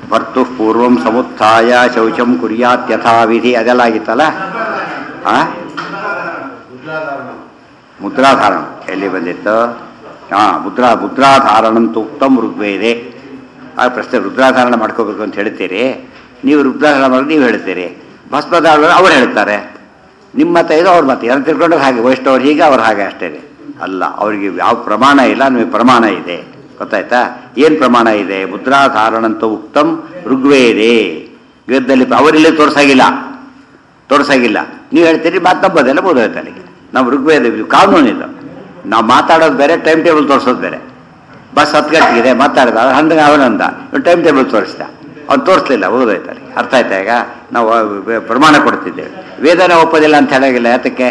ಭರ್ತು ಪೂರ್ವಂ ಸಮುತ್ಥಾಯ ಶೌಚಂ ಕುರ್ಯಾತ್ ಯಥಾವಿಧಿ ಅದೆಲ್ಲ ಆಗಿತ್ತಲ್ಲ ಆ ಮುದ್ರಾಧಾರಣ ಎಲ್ಲಿ ಬಂದಿತ್ತು ಹಾ ಮುದ್ರಾ ಮುದ್ರಾಧಾರಣಂತೂ ಉತ್ತಮ ಋಗ್ವೇದೆ ಆ ಪ್ರಶ್ನೆ ರುದ್ರಾಧಾರಣ ಮಾಡ್ಕೋಬೇಕು ಅಂತ ಹೇಳ್ತೀರಿ ನೀವು ರುದ್ರಾಧಾರಣ ಮಾಡಿ ನೀವು ಹೇಳ್ತೀರಿ ಭಸ್ಮಧಾರಣ ಅವ್ರು ಹೇಳ್ತಾರೆ ನಿಮ್ಮ ಮತ ಇದು ಅವ್ರ ಮತ ಯಾರು ತಿಳ್ಕೊಂಡ್ರೆ ಹಾಗೆ ವೈಷ್ಣವ್ರು ಹೀಗೆ ಅವ್ರು ಹಾಗೆ ಅಷ್ಟೇ ಅಲ್ಲ ಅವ್ರಿಗೆ ಯಾವ ಪ್ರಮಾಣ ಇಲ್ಲ ನಮಗೆ ಪ್ರಮಾಣ ಇದೆ ಗೊತ್ತಾಯ್ತಾ ಏನು ಪ್ರಮಾಣ ಇದೆ ಮುದ್ರಾಧಾರಣಂತ ಉಕ್ತಂ ಋಗ್ವೇದೆ ವೇದದಲ್ಲಿ ಅವರಿಲ್ಲೇ ತೋರ್ಸಾಗಿಲ್ಲ ತೋರ್ಸಾಗಿಲ್ಲ ನೀವು ಹೇಳ್ತೀರಿ ಮಾತು ನಂಬೋದೆಲ್ಲ ಬೋಧೋಯ್ತು ಅಲ್ಲಿಗೆ ನಾವು ಋಗ್ವೇದ ಇದು ಕಾನೂನಿದು ನಾವು ಮಾತಾಡೋದು ಬೇರೆ ಟೈಮ್ ಟೇಬಲ್ ತೋರಿಸೋದು ಬೇರೆ ಬಸ್ ಹತ್ತು ಗಂಟೆಗಿದೆ ಮಾತಾಡಿದ ಹಂಗೆ ಅವನಂದ ಟೈಮ್ ಟೇಬಲ್ ತೋರಿಸ್ದ ಅವ್ನು ತೋರಿಸ್ಲಿಲ್ಲ ಓದೋಯ್ತು ಅಲ್ಲಿಗೆ ಅರ್ಥ ಆಯ್ತಾ ಈಗ ನಾವು ವ- ಪ್ರಮಾಣ ಕೊಡ್ತಿದ್ದೇವೆ ವೇದನೆ ಒಪ್ಪೋದಿಲ್ಲ ಅಂತ ಹೇಳೋಗಿಲ್ಲ ಯಾತಕ್ಕೆ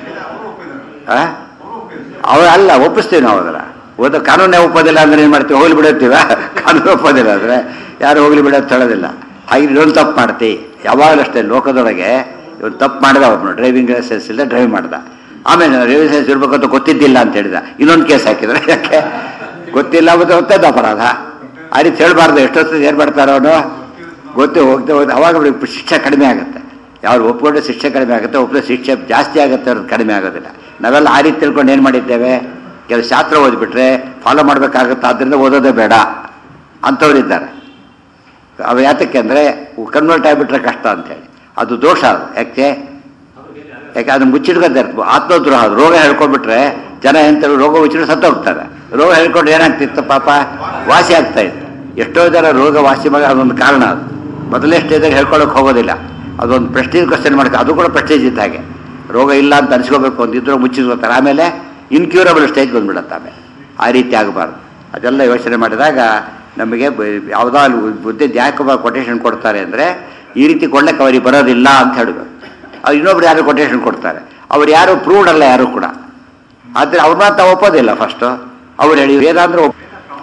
ಆ? ಅವ್ರು ಅಲ್ಲ ಒಪ್ಪಿಸ್ತೀವಿ ನಾವು ಅದರ ಓದೋ ಕಾನೂನೇ ಒಪ್ಪೋದಿಲ್ಲ ಅಂದ್ರೆ ಏನು ಮಾಡ್ತೀವಿ ಹೋಗ್ಲಿ ಬಿಡುತ್ತೀವ ಕಾನೂನು ಒಪ್ಪೋದಿಲ್ಲ ಅಂದ್ರೆ ಯಾರು ಹೋಗ್ಲಿ ಬಿಡೋದು ಹೇಳೋದಿಲ್ಲ ಹಾಗೆ ಇನ್ನೊಂದು ತಪ್ಪು ಮಾಡ್ತಿ ಯಾವಾಗಲೂ ಅಷ್ಟೇ ಲೋಕದೊಳಗೆ ಇವನು ತಪ್ಪು ಮಾಡಿದ ಅವನು ಡ್ರೈವಿಂಗ್ ಲೈಸೆನ್ಸ್ ಇಲ್ಲ ಡ್ರೈವ್ ಮಾಡ್ದ ಆಮೇಲೆ ಡ್ರೈವಿಂಗ್ ಲೈಸೆನ್ಸ್ ಇರ್ಬೇಕಂತ ಗೊತ್ತಿದ್ದಿಲ್ಲ ಅಂತ ಹೇಳಿದ ಇನ್ನೊಂದು ಕೇಸ್ ಹಾಕಿದ್ರೆ ಯಾಕೆ ಗೊತ್ತಿಲ್ಲ ಮತ್ತೆ ಹೊತ್ತದ್ದು ಅಪರಾಧ ಆ ರೀತಿ ಹೇಳ್ಬಾರ್ದು ಎಷ್ಟೊತ್ತು ಏನು ಮಾಡ್ತಾರೋ ಅವನು ಗೊತ್ತು ಹೋಗ್ತಾ ಹೋಗ್ತಾ ಅವಾಗ ಅವ್ರಿಗೆ ಶಿಕ್ಷೆ ಕಡಿಮೆ ಆಗುತ್ತೆ ಯಾರು ಒಪ್ಕೊಂಡ್ರೆ ಶಿಕ್ಷೆ ಕಡಿಮೆ ಆಗುತ್ತೆ ಒಪ್ಪರೆ ಶಿಕ್ಷೆ ಜಾಸ್ತಿ ಆಗುತ್ತೆ ಅವ್ರದ್ದು ಕಡಿಮೆ ಆಗೋದಿಲ್ಲ ನಾವೆಲ್ಲ ಆ ರೀತಿ ತಿಳ್ಕೊಂಡು ಏನು ಮಾಡಿದ್ದೇವೆ ಕೆಲವು ಶಾಸ್ತ್ರ ಓದ್ಬಿಟ್ರೆ ಫಾಲೋ ಮಾಡಬೇಕಾಗುತ್ತೆ ಆದ್ದರಿಂದ ಓದೋದೇ ಬೇಡ ಅಂಥವ್ರಿದ್ದಾರೆ ಅವು ಯಾತಕ್ಕೆ ಅಂದರೆ ಕನ್ವರ್ಟ್ ಆಗಿಬಿಟ್ರೆ ಕಷ್ಟ ಅಂತೇಳಿ ಅದು ದೋಷ ಅದು ಯಾಕೆ ಯಾಕೆ ಅದನ್ನ ಮುಚ್ಚಿಡ್ಕೊತಾ ಇರ್ತದೆ ಆತ್ಮದ್ರೋಹ ಅದು ರೋಗ ಹೇಳ್ಕೊಂಡ್ಬಿಟ್ರೆ ಜನ ಎಂತ ರೋಗ ಮುಚ್ಚಿಟ್ಟು ಸತ್ತು ಹೋಗ್ತಾರೆ ರೋಗ ಹೇಳ್ಕೊಂಡು ಏನಾಗ್ತಿತ್ತು ಪಾಪ ವಾಸಿ ಆಗ್ತಾ ಇತ್ತು ಎಷ್ಟೋ ಜನ ರೋಗ ವಾಸಿ ಮಾಡಿ ಅದೊಂದು ಕಾರಣ ಅದು ಮೊದಲೇ ಸ್ಟೇಜಲ್ಲಿ ಹೇಳ್ಕೊಳಕ್ಕೆ ಹೋಗೋದಿಲ್ಲ ಅದೊಂದು ಪ್ರೆಸ್ಟೀಜ್ ಕ್ವಶನ್ ಮಾಡ್ತಾರೆ ಅದು ಕೂಡ ಪ್ರೆಸ್ಟೀಜ್ ಇದ್ದ ಹಾಗೆ ರೋಗ ಇಲ್ಲ ಅಂತ ಅನ್ಸ್ಕೋಬೇಕು ಅಂತಿದ್ರು ಮುಚ್ಚಿಸ್ಕೋತಾರೆ ಆಮೇಲೆ ಇನ್ಕ್ಯೂರಬಲ್ ಸ್ಟೇಜ್ ಬಂದ್ಬಿಡತ್ತೆ ಆಮೇಲೆ ಆ ರೀತಿ ಆಗಬಾರ್ದು ಅದೆಲ್ಲ ಯೋಚನೆ ಮಾಡಿದಾಗ ನಮಗೆ ಯಾವುದಾದ್ರು ಬುದ್ಧಿ ಯಾಕೆ ಕೊಟೇಶನ್ ಕೊಡ್ತಾರೆ ಅಂದರೆ ಈ ರೀತಿ ಕೊಳ್ಳಕ್ಕೆ ಅವರಿಗೆ ಬರೋದಿಲ್ಲ ಅಂತ ಹೇಳಬೇಕು ಅವ್ರು ಇನ್ನೊಬ್ರು ಯಾರು ಕೊಟೇಶನ್ ಕೊಡ್ತಾರೆ ಅವ್ರು ಯಾರು ಪ್ರೂವ್ಡ್ ಅಲ್ಲ ಯಾರು ಕೂಡ ಆದರೆ ಅವ್ರ ಮಾತು ನಾವು ಒಪ್ಪೋದಿಲ್ಲ ಫಸ್ಟು ಅವ್ರು ಹೇಳಿ ವೇದಾಂದ್ರೆ ಒಪ್-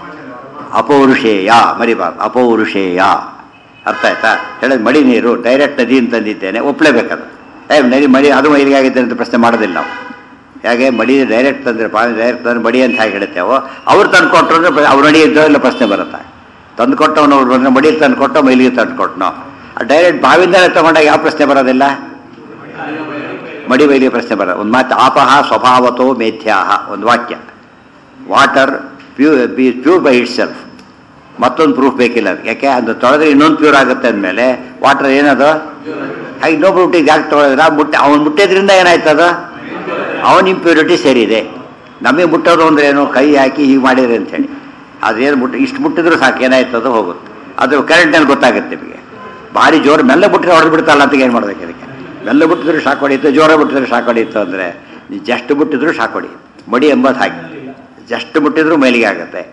ಅಪೌರುಷೇಯ ಮರಿಬಾರ್ದು ಅಪೌರುಷೇಯ ಅರ್ಥ ಆಯ್ತಾ ಹೇಳಿದ್ ಮಡಿ ನೀರು ಡೈರೆಕ್ಟ್ ನದಿ ಅಂತಂದಿದ್ದೇನೆ ಒಪ್ಲೇಬೇಕದು ಏ ನದಿ ಮಡಿ ಅದು ಮೈಲಿಗೆ ಆಗಿದೆ ಅಂತ ಪ್ರಶ್ನೆ ಮಾಡೋದಿಲ್ಲ ನಾವು ಹೇಗೆ ಮಡಿ ಡೈರೆಕ್ಟ್ ತಂದ್ರೆ ಪಾನಿ ಡೈರೆಕ್ಟ್ ತಂದ್ರೆ ಮಡಿ ಅಂತ ಹೇಗೆ ಹೇಳ್ತೇವೋ ಅವ್ರು ತಂದು ಕೊಟ್ಟರು ಅಂದ್ರೆ ಅವ್ರು ನಡಿ ಇದ್ದೋ ಇಲ್ಲ ಪ್ರಶ್ನೆ ಬರುತ್ತೆ ತಂದು ಕೊಟ್ಟವನು ಅವ್ರು ಬಂದ್ರೆ ಮಡಿ ತಂದು ಕೊಟ್ಟೋ ಮೈಲಿಗೆ ತಂದು ಕೊಟ್ಟನೋ ಡೈರೆಕ್ಟ್ ಬಾವಿಂದಲೇ ತಗೊಂಡಾಗ ಯಾವ ಪ್ರಶ್ನೆ ಬರೋದಿಲ್ಲ ಮಡಿ ಬೈಲಿಗೆ ಪ್ರಶ್ನೆ ಬರೋದು ಒಂದು ಮಾತು ಆಪಹ ಸ್ವಭಾವತೋ ಮೇಥ್ಯಾಹ ಒಂದು ವಾಕ್ಯ water pure be pure by ಇಟ್ ಸೆಲ್ಫ್ ಮತ್ತೊಂದು ಪ್ರೂಫ್ ಬೇಕಿಲ್ಲ ಅದಕ್ಕೆ ಯಾಕೆ ಅದು ತೊಳೆದ್ರೆ ಇನ್ನೊಂದು ಪ್ಯೂರ್ ಆಗುತ್ತೆ ಅಂದಮೇಲೆ ವಾಟರ್ ಏನದು ಹಾಗೆ ಇನ್ನೊಬ್ಬ ಮುಟ್ಟಿಗೆ ಯಾಕೆ ತೊಳೆದ್ರೆ ಮುಟ್ಟೆ ಅವನು ಮುಟ್ಟಿದ್ರಿಂದ ಏನಾಯ್ತು ಅದು ಅವನ ಇಂಪ್ಯೂರಿಟಿ ಸೇರಿದೆ ನಮಗೆ ಮುಟ್ಟೋದು ಅಂದ್ರೆ ಏನು ಕೈ ಹಾಕಿ ಹೀಗೆ ಮಾಡಿದ್ರೆ ಅಂತೇಳಿ ಅದೇನು ಮುಟ್ಟ ಇಷ್ಟು ಮುಟ್ಟಿದ್ರು ಸಾಕು ಏನಾಯ್ತು ಅದು ಹೋಗುತ್ತೆ ಅದು ಕರೆಂಟ್ನಲ್ಲಿ ಗೊತ್ತಾಗುತ್ತೆ ನಿಮಗೆ ಭಾರಿ ಜೋರು ಮೆಲ್ಲ ಬಿಟ್ಟರೆ ಹೊಡೆದು ಬಿಡ್ತಲ್ಲ ಅಂತ ಏನು ಮಾಡ್ಬೇಕು ಅದಕ್ಕೆ ಮೆಲ್ಲ ಬಿಟ್ಟಿದ್ರು ಶಾಕ್ ಹೊಡೀತು ಜೋರ ಬಿಟ್ಟಿದ್ರು ಶಾಕ್ ಹೊಡೀತು ಅಂದರೆ ಜಸ್ಟ್ ಬಿಟ್ಟಿದ್ರು ಶಾಕ್ ಹೊಡಿ ಮಡಿ ಎಂಬತ್ತು ಹಾಕಿ ಜಸ್ಟ್ ಮುಟ್ಟಿದ್ರು ಮೇಲಿಗೆ ಆಗುತ್ತೆ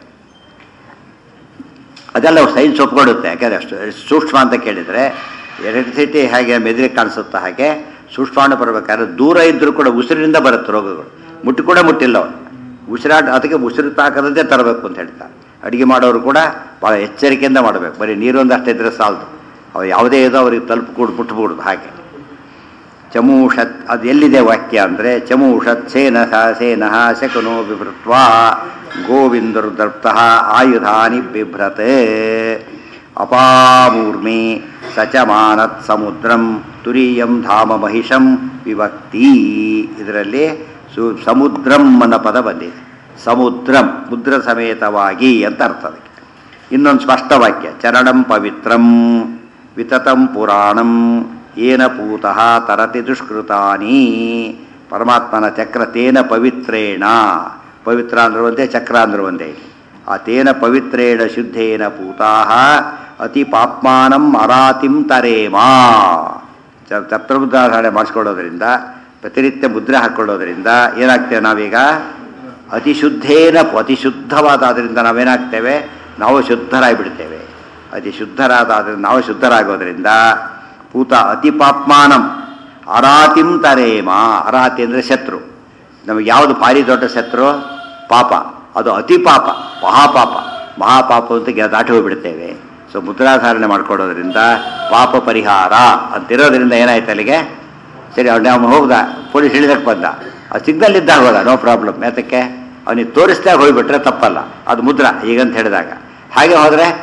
ಅದೆಲ್ಲ ಸೈನ್ಸ್ ಒಪ್ಕೊಡುತ್ತೆ ಯಾಕಂದರೆ ಅಷ್ಟು ಸೂಕ್ಷ್ಮ ಅಂತ ಕೇಳಿದರೆ ಎಲೆಕ್ಟ್ರಿಸಿಟಿ ಹೇಗೆ ಮೆದುರಿಗೆ ಕಾಣಿಸುತ್ತೆ ಹಾಗೆ ಸೂಕ್ಷ್ಮಾಣು ಬರಬೇಕಾದ್ರೆ ದೂರ ಇದ್ದರೂ ಕೂಡ ಉಸಿರಿನಿಂದ ಬರುತ್ತೆ ರೋಗಗಳು ಮುಟ್ಟಿ ಕೂಡ ಮುಟ್ಟಿಲ್ಲ ಅವನು ಉಸಿರಾಟ ಅದಕ್ಕೆ ಉಸಿರು ತಾಕದಂತೆ ತರಬೇಕು ಅಂತ ಹೇಳ್ತಾರೆ ಅಡುಗೆ ಮಾಡೋರು ಕೂಡ ಭಾಳ ಎಚ್ಚರಿಕೆಯಿಂದ ಮಾಡಬೇಕು ಬರೀ ನೀರೊಂದು ಅಷ್ಟೇ ಇದ್ರೆ ಸಾಲದು ಅವ್ರು ಯಾವುದೇ ಇದೋ ಅವ್ರಿಗೆ ತಲುಪು ಕೂಡ ಮುಟ್ಬಿಡುದು ಹಾಗೆ ಚಮೂಷತ್ ಅದು ಎಲ್ಲಿದೆ ವಾಕ್ಯ ಅಂದರೆ ಚಮೂಷತ್ ಸೇನ ಸೇನ ಶಕುನೋ ಬಿಭೃತ್ವಾ ಗೋವಿಂದರುದರ್ಪ್ತಃ ಆಯುಧಾನಿ ಬಿಭ್ರತೆ ಅಪಾಮೂರ್ಮಿ ಸಚಮಾನತ್ ಸಮುದ್ರಂ ತುರೀಯಂ ಧಾಮ ಮಹಿಷಂ ವಿಭಕ್ತಿ ಇದರಲ್ಲಿ ಸು ಸಮುದ್ರಂ ಅನ್ನೋ ಪದ ಬಂದಿದೆ ಸಮುದ್ರಂ ಮುದ್ರ ಸಮೇತವಾಗಿ ಅಂತ ಅರ್ಥ ಅದಕ್ಕೆ ಇನ್ನೊಂದು ಸ್ಪಷ್ಟ ವಾಕ್ಯ ಚರಣಂ ಪವಿತ್ರಂ ವಿತತಂ ಪುರಾಣಂ ಏನ ಪೂತಃ ತರತಿ ದುಷ್ಕೃತಾನಿ ಪರಮಾತ್ಮನ ಚಕ್ರ ತೇನ ಪವಿತ್ರೇಣ ಪವಿತ್ರ ಅಂದ್ರೆ ಒಂದೇ ಚಕ್ರ ಅಂದ್ರೆ ಒಂದೇ ಇಲ್ಲಿ. ಆ ತೇನ ಪವಿತ್ರೇಣ ಶುದ್ಧೇನ ಪೂತಾಹ ಅತಿ ಪಾಪ್ಮಾನಂ ಅರಾತಿಂ ತರೇಮಾ ಚ- ಛತ್ರಬುದ್ಧಾಧಾರಣೆ ಮಾಡಿಸ್ಕೊಳ್ಳೋದ್ರಿಂದ ಪ್ರತಿನಿತ್ಯ ಮುದ್ರೆ ಹಾಕ್ಕೊಳ್ಳೋದ್ರಿಂದ ಏನಾಗ್ತೇವೆ ನಾವೀಗ ಅತಿ ಶುದ್ಧೇನ ಅತಿ ಶುದ್ಧವಾದ ಅದರಿಂದ ನಾವೇನಾಗ್ತೇವೆ ನಾವು ಶುದ್ಧರಾಗಿಬಿಡ್ತೇವೆ ಅತಿ ಶುದ್ಧರಾದ ಅದರಿಂದ ನಾವು ಶುದ್ಧರಾಗೋದ್ರಿಂದ ಪೂತ ಅತಿ ಪಾಪ್ಮಾನಂ ಅರಾತಿಂ ತರೇಮ ಅರಾತಿ ಅಂದರೆ ಶತ್ರು ನಮಗೆ ಯಾವುದು ಭಾರಿ ದೊಡ್ಡ ಶತ್ರು ಪಾಪ ಅದು ಅತಿ ಪಾಪ ಮಹಾಪಾಪ ಮಹಾಪಾಪ ಅಂತ ಗೆ- ದಾಟಿ ಹೋಗ್ಬಿಡ್ತೇವೆ ಸೊ ಮುದ್ರಾಧಾರಣೆ ಮಾಡ್ಕೊಳ್ಳೋದ್ರಿಂದ ಪಾಪ ಪರಿಹಾರ ಅಂತಿರೋದ್ರಿಂದ ಏನಾಯ್ತು ಅಲ್ಲಿಗೆ ಸರಿ ಅವ್ನು ಅವನು ಹೋಗ್ದ ಪೊಲೀಸ್ ಹಿಡಿದಕ್ಕೆ ಬಂದ ಅದು ಸಿಗ್ನಲ್ ಇದ್ದಾಗ ಹೋದ ನೋ ಪ್ರಾಬ್ಲಮ್ ಯಾತಕ್ಕೆ ಅವನಿಗೆ ತೋರಿಸ್ದಾಗ ಹೋಗ್ಬಿಟ್ರೆ ತಪ್ಪಲ್ಲ ಅದು ಮುದ್ರ ಈಗಂತ ಹೇಳಿದಾಗ ಹಾಗೆ ಹೋದರೆ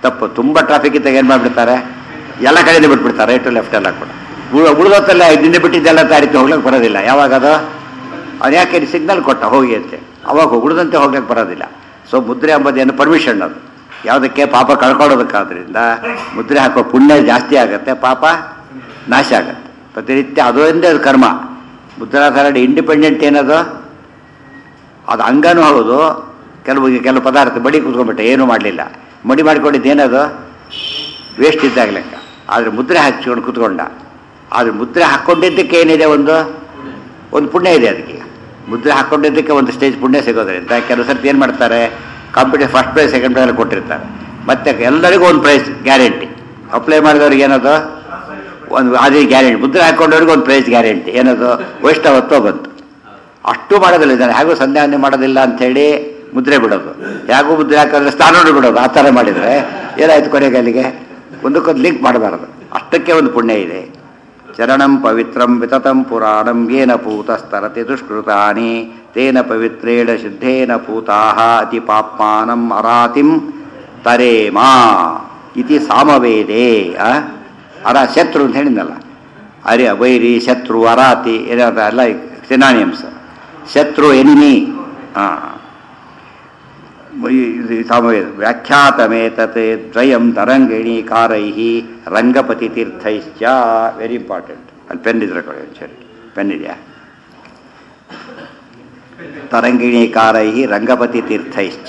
ತಪ್ಪು ತುಂಬ ಟ್ರಾಫಿಕ್ ಇದ್ದಾಗ ಏನು ಮಾಡಿಬಿಡ್ತಾರೆ ಎಲ್ಲ ಕಡೆಯಿಂದ ಬಿಟ್ಬಿಡ್ತಾರೆ ರೈಟು ಲೆಫ್ಟ್ ಎಲ್ಲ ಕೂಡ ಉಳಿದೊತ್ತಲ್ಲ ನಿನ್ನೆ ಬಿಟ್ಟಿದ್ದೆಲ್ಲ ತಾರೀಕು ಹೋಗ್ಲಿಕ್ಕೆ ಬರೋದಿಲ್ಲ ಯಾವಾಗ ಅದು ಅವ್ನು ಯಾಕೆ ಸಿಗ್ನಲ್ ಕೊಟ್ಟ ಹೋಗಿ ಅಂತೆ ಅವಾಗ ಉಳಿದಂತೆ ಹೋಗ್ಲಿಕ್ಕೆ ಬರೋದಿಲ್ಲ ಸೊ ಮುದ್ರೆ ಎಂಬುದು ಏನು ಪರ್ಮಿಷನ್ ಅದು ಯಾವುದಕ್ಕೆ ಪಾಪ ಕಳ್ಕೊಳ್ಳೋದಕ್ಕಾದ್ರಿಂದ ಮುದ್ರೆ ಹಾಕೋ ಪುಣ್ಯ ಜಾಸ್ತಿ ಆಗುತ್ತೆ ಪಾಪ ನಾಶ ಆಗುತ್ತೆ ಪ್ರತಿನಿತ್ಯ ಅದೊಂದೇ ಅದು ಕರ್ಮ ಮುದ್ರಾಧಾರಣೆ ಇಂಡಿಪೆಂಡೆಂಟ್ ಏನದು ಅದು ಅಂಗನೂ ಹೌದು ಕೆಲವು ಕೆಲವು ಪದಾರ್ಥ ಬಡಿ ಕೂತ್ಕೊಂಡ್ಬಿಟ್ಟೆ ಏನೂ ಮಾಡಲಿಲ್ಲ ಮಡಿ ಮಾಡ್ಕೊಂಡಿದ್ದು ಏನದು ವೇಸ್ಟ್ ಇದ್ದಾಗ ಲೆಕ್ಕ ಆದರೆ ಮುದ್ರೆ ಹಾಕ್ಸ್ಕೊಂಡು ಕೂತ್ಕೊಂಡ ಆದರೆ ಮುದ್ರೆ ಹಾಕ್ಕೊಂಡಿದ್ದಕ್ಕೆ ಏನಿದೆ ಒಂದು ಒಂದು ಪುಣ್ಯ ಇದೆ ಅದಕ್ಕೆ ಮುದ್ರೆ ಹಾಕ್ಕೊಂಡಿದ್ದಕ್ಕೆ ಒಂದು ಸ್ಟೇಜ್ ಪುಣ್ಯ ಸಿಗೋದ್ರಿಂದ ಕೆಲವು ಸರ್ತಿ ಏನು ಮಾಡ್ತಾರೆ competition first prize second prize ಕೊಟ್ಟಿರ್ತಾರೆ ಮತ್ತೆ ಎಲ್ಲರಿಗೂ ಒಂದು ಪ್ರೈಸ್ ಗ್ಯಾರಂಟಿ ಅಪ್ಲೈ ಮಾಡಿದವ್ರಿಗೆ ಏನದು ಒಂದು ಅದೇ ಗ್ಯಾರಂಟಿ ಮುದ್ರೆ ಹಾಕ್ಕೊಂಡವ್ರಿಗೆ ಒಂದು ಪ್ರೈಸ್ ಗ್ಯಾರಂಟಿ ಏನದು ವೈಷ್ಣವತ್ವ ಬಂತು ಅಷ್ಟು ಮಾಡೋದಿಲ್ಲ ಇದ್ದಾನೆ ಹೇಗೂ ಸಂಧ್ಯಾವನೆ ಮಾಡೋದಿಲ್ಲ ಅಂಥೇಳಿ ಮುದ್ರೆ ಬಿಡೋದು ಹೇಗೂ ಮುದ್ರೆ ಹಾಕಿದ್ರೆ ಸ್ಥಾನೋಡು ಬಿಡೋದು ಆ ಥರ ಮಾಡಿದರೆ ಏನಾಯ್ತು ಕೊನೆಗೆ ಅಲ್ಲಿಗೆ ಒಂದಕ್ಕೊಂದು ಲಿಂಕ್ ಮಾಡಬಾರದು ಅಷ್ಟಕ್ಕೆ ಒಂದು ಪುಣ್ಯ ಇದೆ ಚರಣಂ ಪವಿತ್ರಂ ವಿತತಂ ಪುರಾಣಂ ಯೇನ ಪೂತಸ್ತರತಿ ದುಷ್ಕೃತಾನಿ ತೇನ ಪವಿತ್ರೇಣ ಶುದ್ಧೇನ ಪೂತಾಹ ಅತಿ ಪಾಪ್ಮಾನಂ ಅರಾತಿಂ ತರೇಮಾ ಇತಿ ಸಾಮವೇದೇ ಆ? ಅರ ಶತ್ರು ಅಂತ ಹೇಳಿದ್ನಲ್ಲ ಅರೆ ವೈರಿ ಶತ್ರು ಅರಾತಿ ಏನಾದ ಎಲ್ಲ ಸಿನಾನಿಯಮ್ಸ್ ಶತ್ರು ಎನಿಮಿ ಹಾಂ ಸಾಮವೇದ ವ್ಯಾಖ್ಯಾತಮೇತತ್ ದ್ವಯಂ ತರಂಗಿಣೀಕಾರೈ ರಂಗಪತಿ ತೀರ್ಥೈಶ್ಚ ವೆರಿ ಇಂಪಾರ್ಟೆಂಟ್ ಅಲ್ಲಿ ಪೆನ್ ಇದ್ರೆ ಕೊಡಿ ಸರಿ ಪೆನ್ ಇದೆಯಾ ತರಂಗಿಣೀಕಾರೈ ರಂಗಪತಿ ತೀರ್ಥೈಶ್ಚ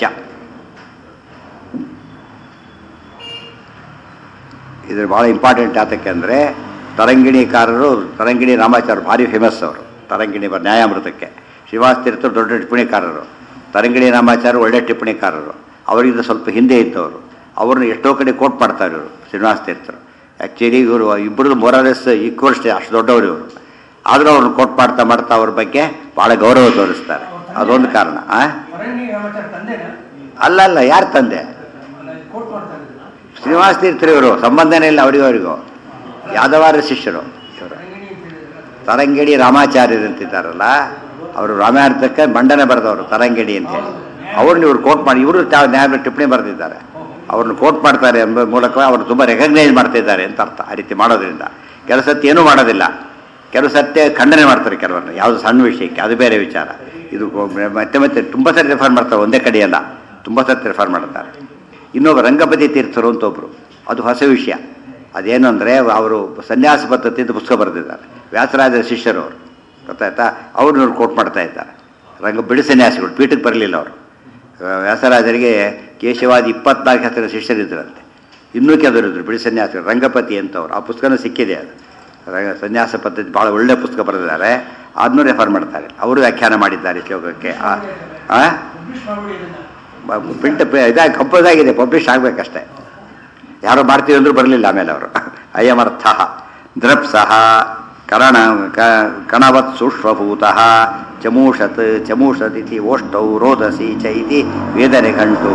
ಇದು ಭಾಳ ಇಂಪಾರ್ಟೆಂಟ್ ಯಾತಕ್ಕೆ ಅಂದರೆ ತರಂಗಿಣಿಕಾರರು ತರಂಗಿಣಿ ರಾಮಾಚಾರ್ಯ ಭಾರಿ ಫೇಮಸ್ ಅವರು ತರಂಗಿಣಿ ಬ- ನ್ಯಾಯಾಮೃತಕ್ಕೆ ಶ್ರೀವಾಸ ತೀರ್ಥರು ದೊಡ್ಡ ಟಿಪ್ಪಣಿಕಾರರು ತರಂಗಿಣಿ ರಾಮಾಚಾರ್ಯ ಒಳ್ಳೆ ಟಿಪ್ಪಣಿಕಾರರು ಅವರಿಂದ ಸ್ವಲ್ಪ ಹಿಂದೆ ಇದ್ದವರು ಅವ್ರನ್ನ ಎಷ್ಟೋ ಕಡೆ ಕೋಟ್ ಮಾಡ್ತಾರೆ ಇವರು ಶ್ರೀನಿವಾಸ ತೀರ್ಥರು ಆ್ಯಕ್ಚುಲಿ ಇವರು ಇಬ್ಬರದು ಮೊರಾಲೆಸ್ ಈಕ್ವಲ್ ಸ್ಟೇ ಅಷ್ಟು ದೊಡ್ಡವರು ಇವರು ಆದರೂ ಅವ್ರನ್ನ ಕೋಟ್ ಮಾಡ್ತಾ ಮಾಡ್ತಾ ಅವ್ರ ಬಗ್ಗೆ ಭಾಳ ಗೌರವ ತೋರಿಸ್ತಾರೆ ಅದೊಂದು ಕಾರಣ ಆ? ವರಣ್ಯ ರಾಮಾಚಾರ್ಯ ತಂದೆನಾ ಅಲ್ಲ ಅಲ್ಲ ಯಾರು ತಂದೆ ಅಲ್ಲ, ಕೋಟ್ ಮಾಡ್ತಾ ಇದ್ರು ಶ್ರೀನಿವಾಸ ತೀರ್ಥರು ಇವರು ಸಂಬಂಧನೇ ಇಲ್ಲ ಅವರಿಗೂ ಅವರಿಗೂ ಯಾದವಾರ ಶಿಷ್ಯರು ಇವರು ರಂಗಿಣಿ ಅಂತ ಹೇಳಿದ್ರೆ ತರಂಗಿಣಿ ರಾಮಾಚಾರ್ಯರು ಅಂತಿದ್ದಾರಲ್ಲ ಅವರು ರಾಮಾಯಣಕ್ಕೆ ಮಂಡನೆ ಬರೆದವರು ತರಂಗಿಣಿ ಅಂತ ಹೇಳಿ ಅವ್ರನ್ನ ಇವ್ರು ಕೋಟ್ ಮಾಡಿ ಇವರು ತಾವು ನ್ಯಾಯ ಟಿಪ್ಪಣಿ ಬರೆದಿದ್ದಾರೆ ಅವ್ರನ್ನ ಕೋಟ್ ಮಾಡ್ತಾರೆ ಎಂಬ ಮೂಲಕ ಅವರು ತುಂಬ ರೆಕಗ್ನೈಸ್ ಮಾಡ್ತಿದ್ದಾರೆ ಅಂತ ಅರ್ಥ ಆ ರೀತಿ ಮಾಡೋದ್ರಿಂದ ಕೆಲವು ಸತ್ಯ ಏನೂ ಮಾಡೋದಿಲ್ಲ ಕೆಲವು ಸತ್ಯ ಖಂಡನೆ ಮಾಡ್ತಾರೆ ಕೆಲವರನ್ನು ಯಾವುದು ಸಣ್ಣ ವಿಷಯಕ್ಕೆ ಅದು ಬೇರೆ ವಿಚಾರ ಇದು ಕೊ- ಮತ್ತೆ ಮತ್ತೆ ತುಂಬ ಸರಿ ರೆಫರ್ ಮಾಡ್ತಾರೆ ಒಂದೇ ಕಡೆಯಲ್ಲ ತುಂಬ ಸತಿ ರೆಫರ್ ಮಾಡ್ತಾರೆ ಇನ್ನೊಬ್ಬ ರಂಗಪತಿ ತೀರ್ಥರು ಅಂತ ಒಬ್ಬರು ಅದು ಹೊಸ ವಿಷಯ ಅದೇನು ಅಂದರೆ ಅವರು ಸನ್ಯಾಸ ಪದ್ಧತಿ ಅಂತ ಪುಸ್ತಕ ಬರೆದಿದ್ದಾರೆ ವ್ಯಾಸರಾಜರ ಶಿಷ್ಯರು ಅವರು ಗೊತ್ತಾಯ್ತಾ ಅವ್ರನ್ನ ಇವ್ರು ಕೋಟ್ ಮಾಡ್ತಾ ಇದ್ದಾರೆ ರಂಗ ಬಿಡಿ ಸನ್ಯಾಸಿಗಳು ಪೀಠಕ್ಕೆ ಬರಲಿಲ್ಲ ಅವರು ವ್ಯಾಸರಾಜರಿಗೆ ಕೇಶವಾದಿ ಇಪ್ಪತ್ನಾಲ್ಕು ಹೆಸರ ಶಿಷ್ಯರಿದ್ದರಂತೆ ಇನ್ನೂ ಕೆಲವರಿದ್ರು ಬಿಡಿ ಸನ್ಯಾಸಿಗಳು ರಂಗಪತಿ ಅಂತವ್ರು ಆ ಪುಸ್ತಕನೂ ಸಿಕ್ಕಿದೆ ಅದು ರಂಗ ಸನ್ಯಾಸ ಪದ್ಧತಿ ಭಾಳ ಒಳ್ಳೆ ಪುಸ್ತಕ ಬರೆದಿದ್ದಾರೆ ಅದನ್ನೂ ರೆಫರ್ ಮಾಡ್ತಾರೆ ಅವರು ವ್ಯಾಖ್ಯಾನ ಮಾಡಿದ್ದಾರೆ ಶ್ಲೋಕಕ್ಕೆ ಆ ಆ? ಪಬ್ಲಿಷ್ ಮಾಡ್ಬಿಡಿ ಇದನ್ನ ಪ್ರಿಂಟ್ ಇದಾಗಿ ಕಂಪೋಸ್ ಆಗಿದೆ ಪಬ್ಲಿಷ್ ಆಗಬೇಕಷ್ಟೇ ಯಾರೋ ಮಾಡ್ತೀವಿ ಅಂದ್ರೂ ಬರಲಿಲ್ಲ ಆಮೇಲೆ ಅವರು ಅಯಮರ್ಥ ದ್ರಪ್ಸಃ ಕರಣ ಕ- ಕಣವತ್ ಸೂಕ್ಷ್ಮಭೂತಃ ಚಮೂಷತ್ ಚಮೂಷತ್ ಇತಿ ಓಷ್ಟೌ ರೋದಸಿ ಚ ಇತಿ ವೇದನೆ ಗಂಟು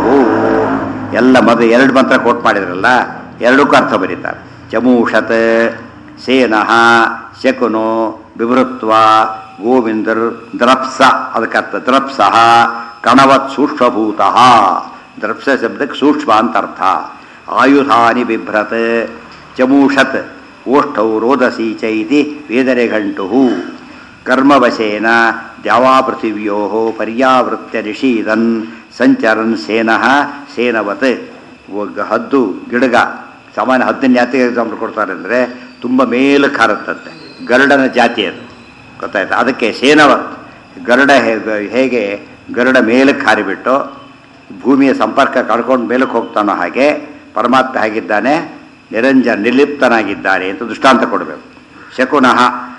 ಎಲ್ಲ ಮೊದಲು ಎರಡು ಮಂತ್ರ ಕೋಟ್ ಮಾಡಿದ್ರಲ್ಲ ಎರಡಕ್ಕೂ ಅರ್ಥ ಬರೀತಾರೆ ಚಮೂಷತ್ ಸೇನಃ ಶಕುನು ಬಿಭೃತ್ವ ಗೋವಿಂದರ್ ದ್ರಪ್ಸ ಅದಕ್ಕೆ ಅರ್ಥ ದ್ರಪ್ಸಃ ಕಣವತ್ ಸೂಕ್ಷ್ಮಭೂತಃ ದ್ರಪ್ಸ ಶಬ್ದಕ್ಕೆ ಸೂಕ್ಷ್ಮ ಅಂತ ಅರ್ಥ ಆಯುಧಾನಿ ಬಿಭ್ರತ್ ಚಮೂಷತ್ ಓಷ್ಠೌ ರೋದಸಿ ಚ ಇತಿ ವೇದನೆ ಗಂಟು ಕರ್ಮವಶೇನ ದ್ಯಾವಾ ಪೃಥಿವ್ಯೋ ಪರ್ಯಾವೃತ್ಯ ನಿಷೀದನ್ ಸಂಚರನ್ ಸೇನಃ ಸೇನವತ್ ಒಗ್ಗ ಹದ್ದು ಗಿಡಗ ಸಾಮಾನ್ಯ ಹದ್ದನ್ನು ಯಾತಿಗೆ ಎಕ್ಸಾಂಪಲ್ ಕೊಡ್ತಾರೆ ಅಂದರೆ ತುಂಬ ಮೇಲಕ್ಕೆ ಹಾರುತ್ತಂತೆ ಗರುಡನ ಜಾತಿ ಅದು ಗೊತ್ತಾಯ್ತಾ ಅದಕ್ಕೆ ಸೇನವತ್ ಗರುಡ ಹೇ- ಹೇಗೆ ಗರುಡ ಮೇಲಕ್ಕೆ ಹಾರಿಬಿಟ್ಟು ಭೂಮಿಯ ಸಂಪರ್ಕ ಕಳ್ಕೊಂಡು ಮೇಲಕ್ಕೆ ಹೋಗ್ತಾನೋ ಹಾಗೆ ಪರಮಾತ್ಮ ಹೇಗಿದ್ದಾನೆ ನಿರಂಜ ನಿರ್ಲಿಪ್ತನಾಗಿದ್ದಾನೆ ಅಂತ ದೃಷ್ಟಾಂತ ಕೊಡಬೇಕು ಶಕುನಃ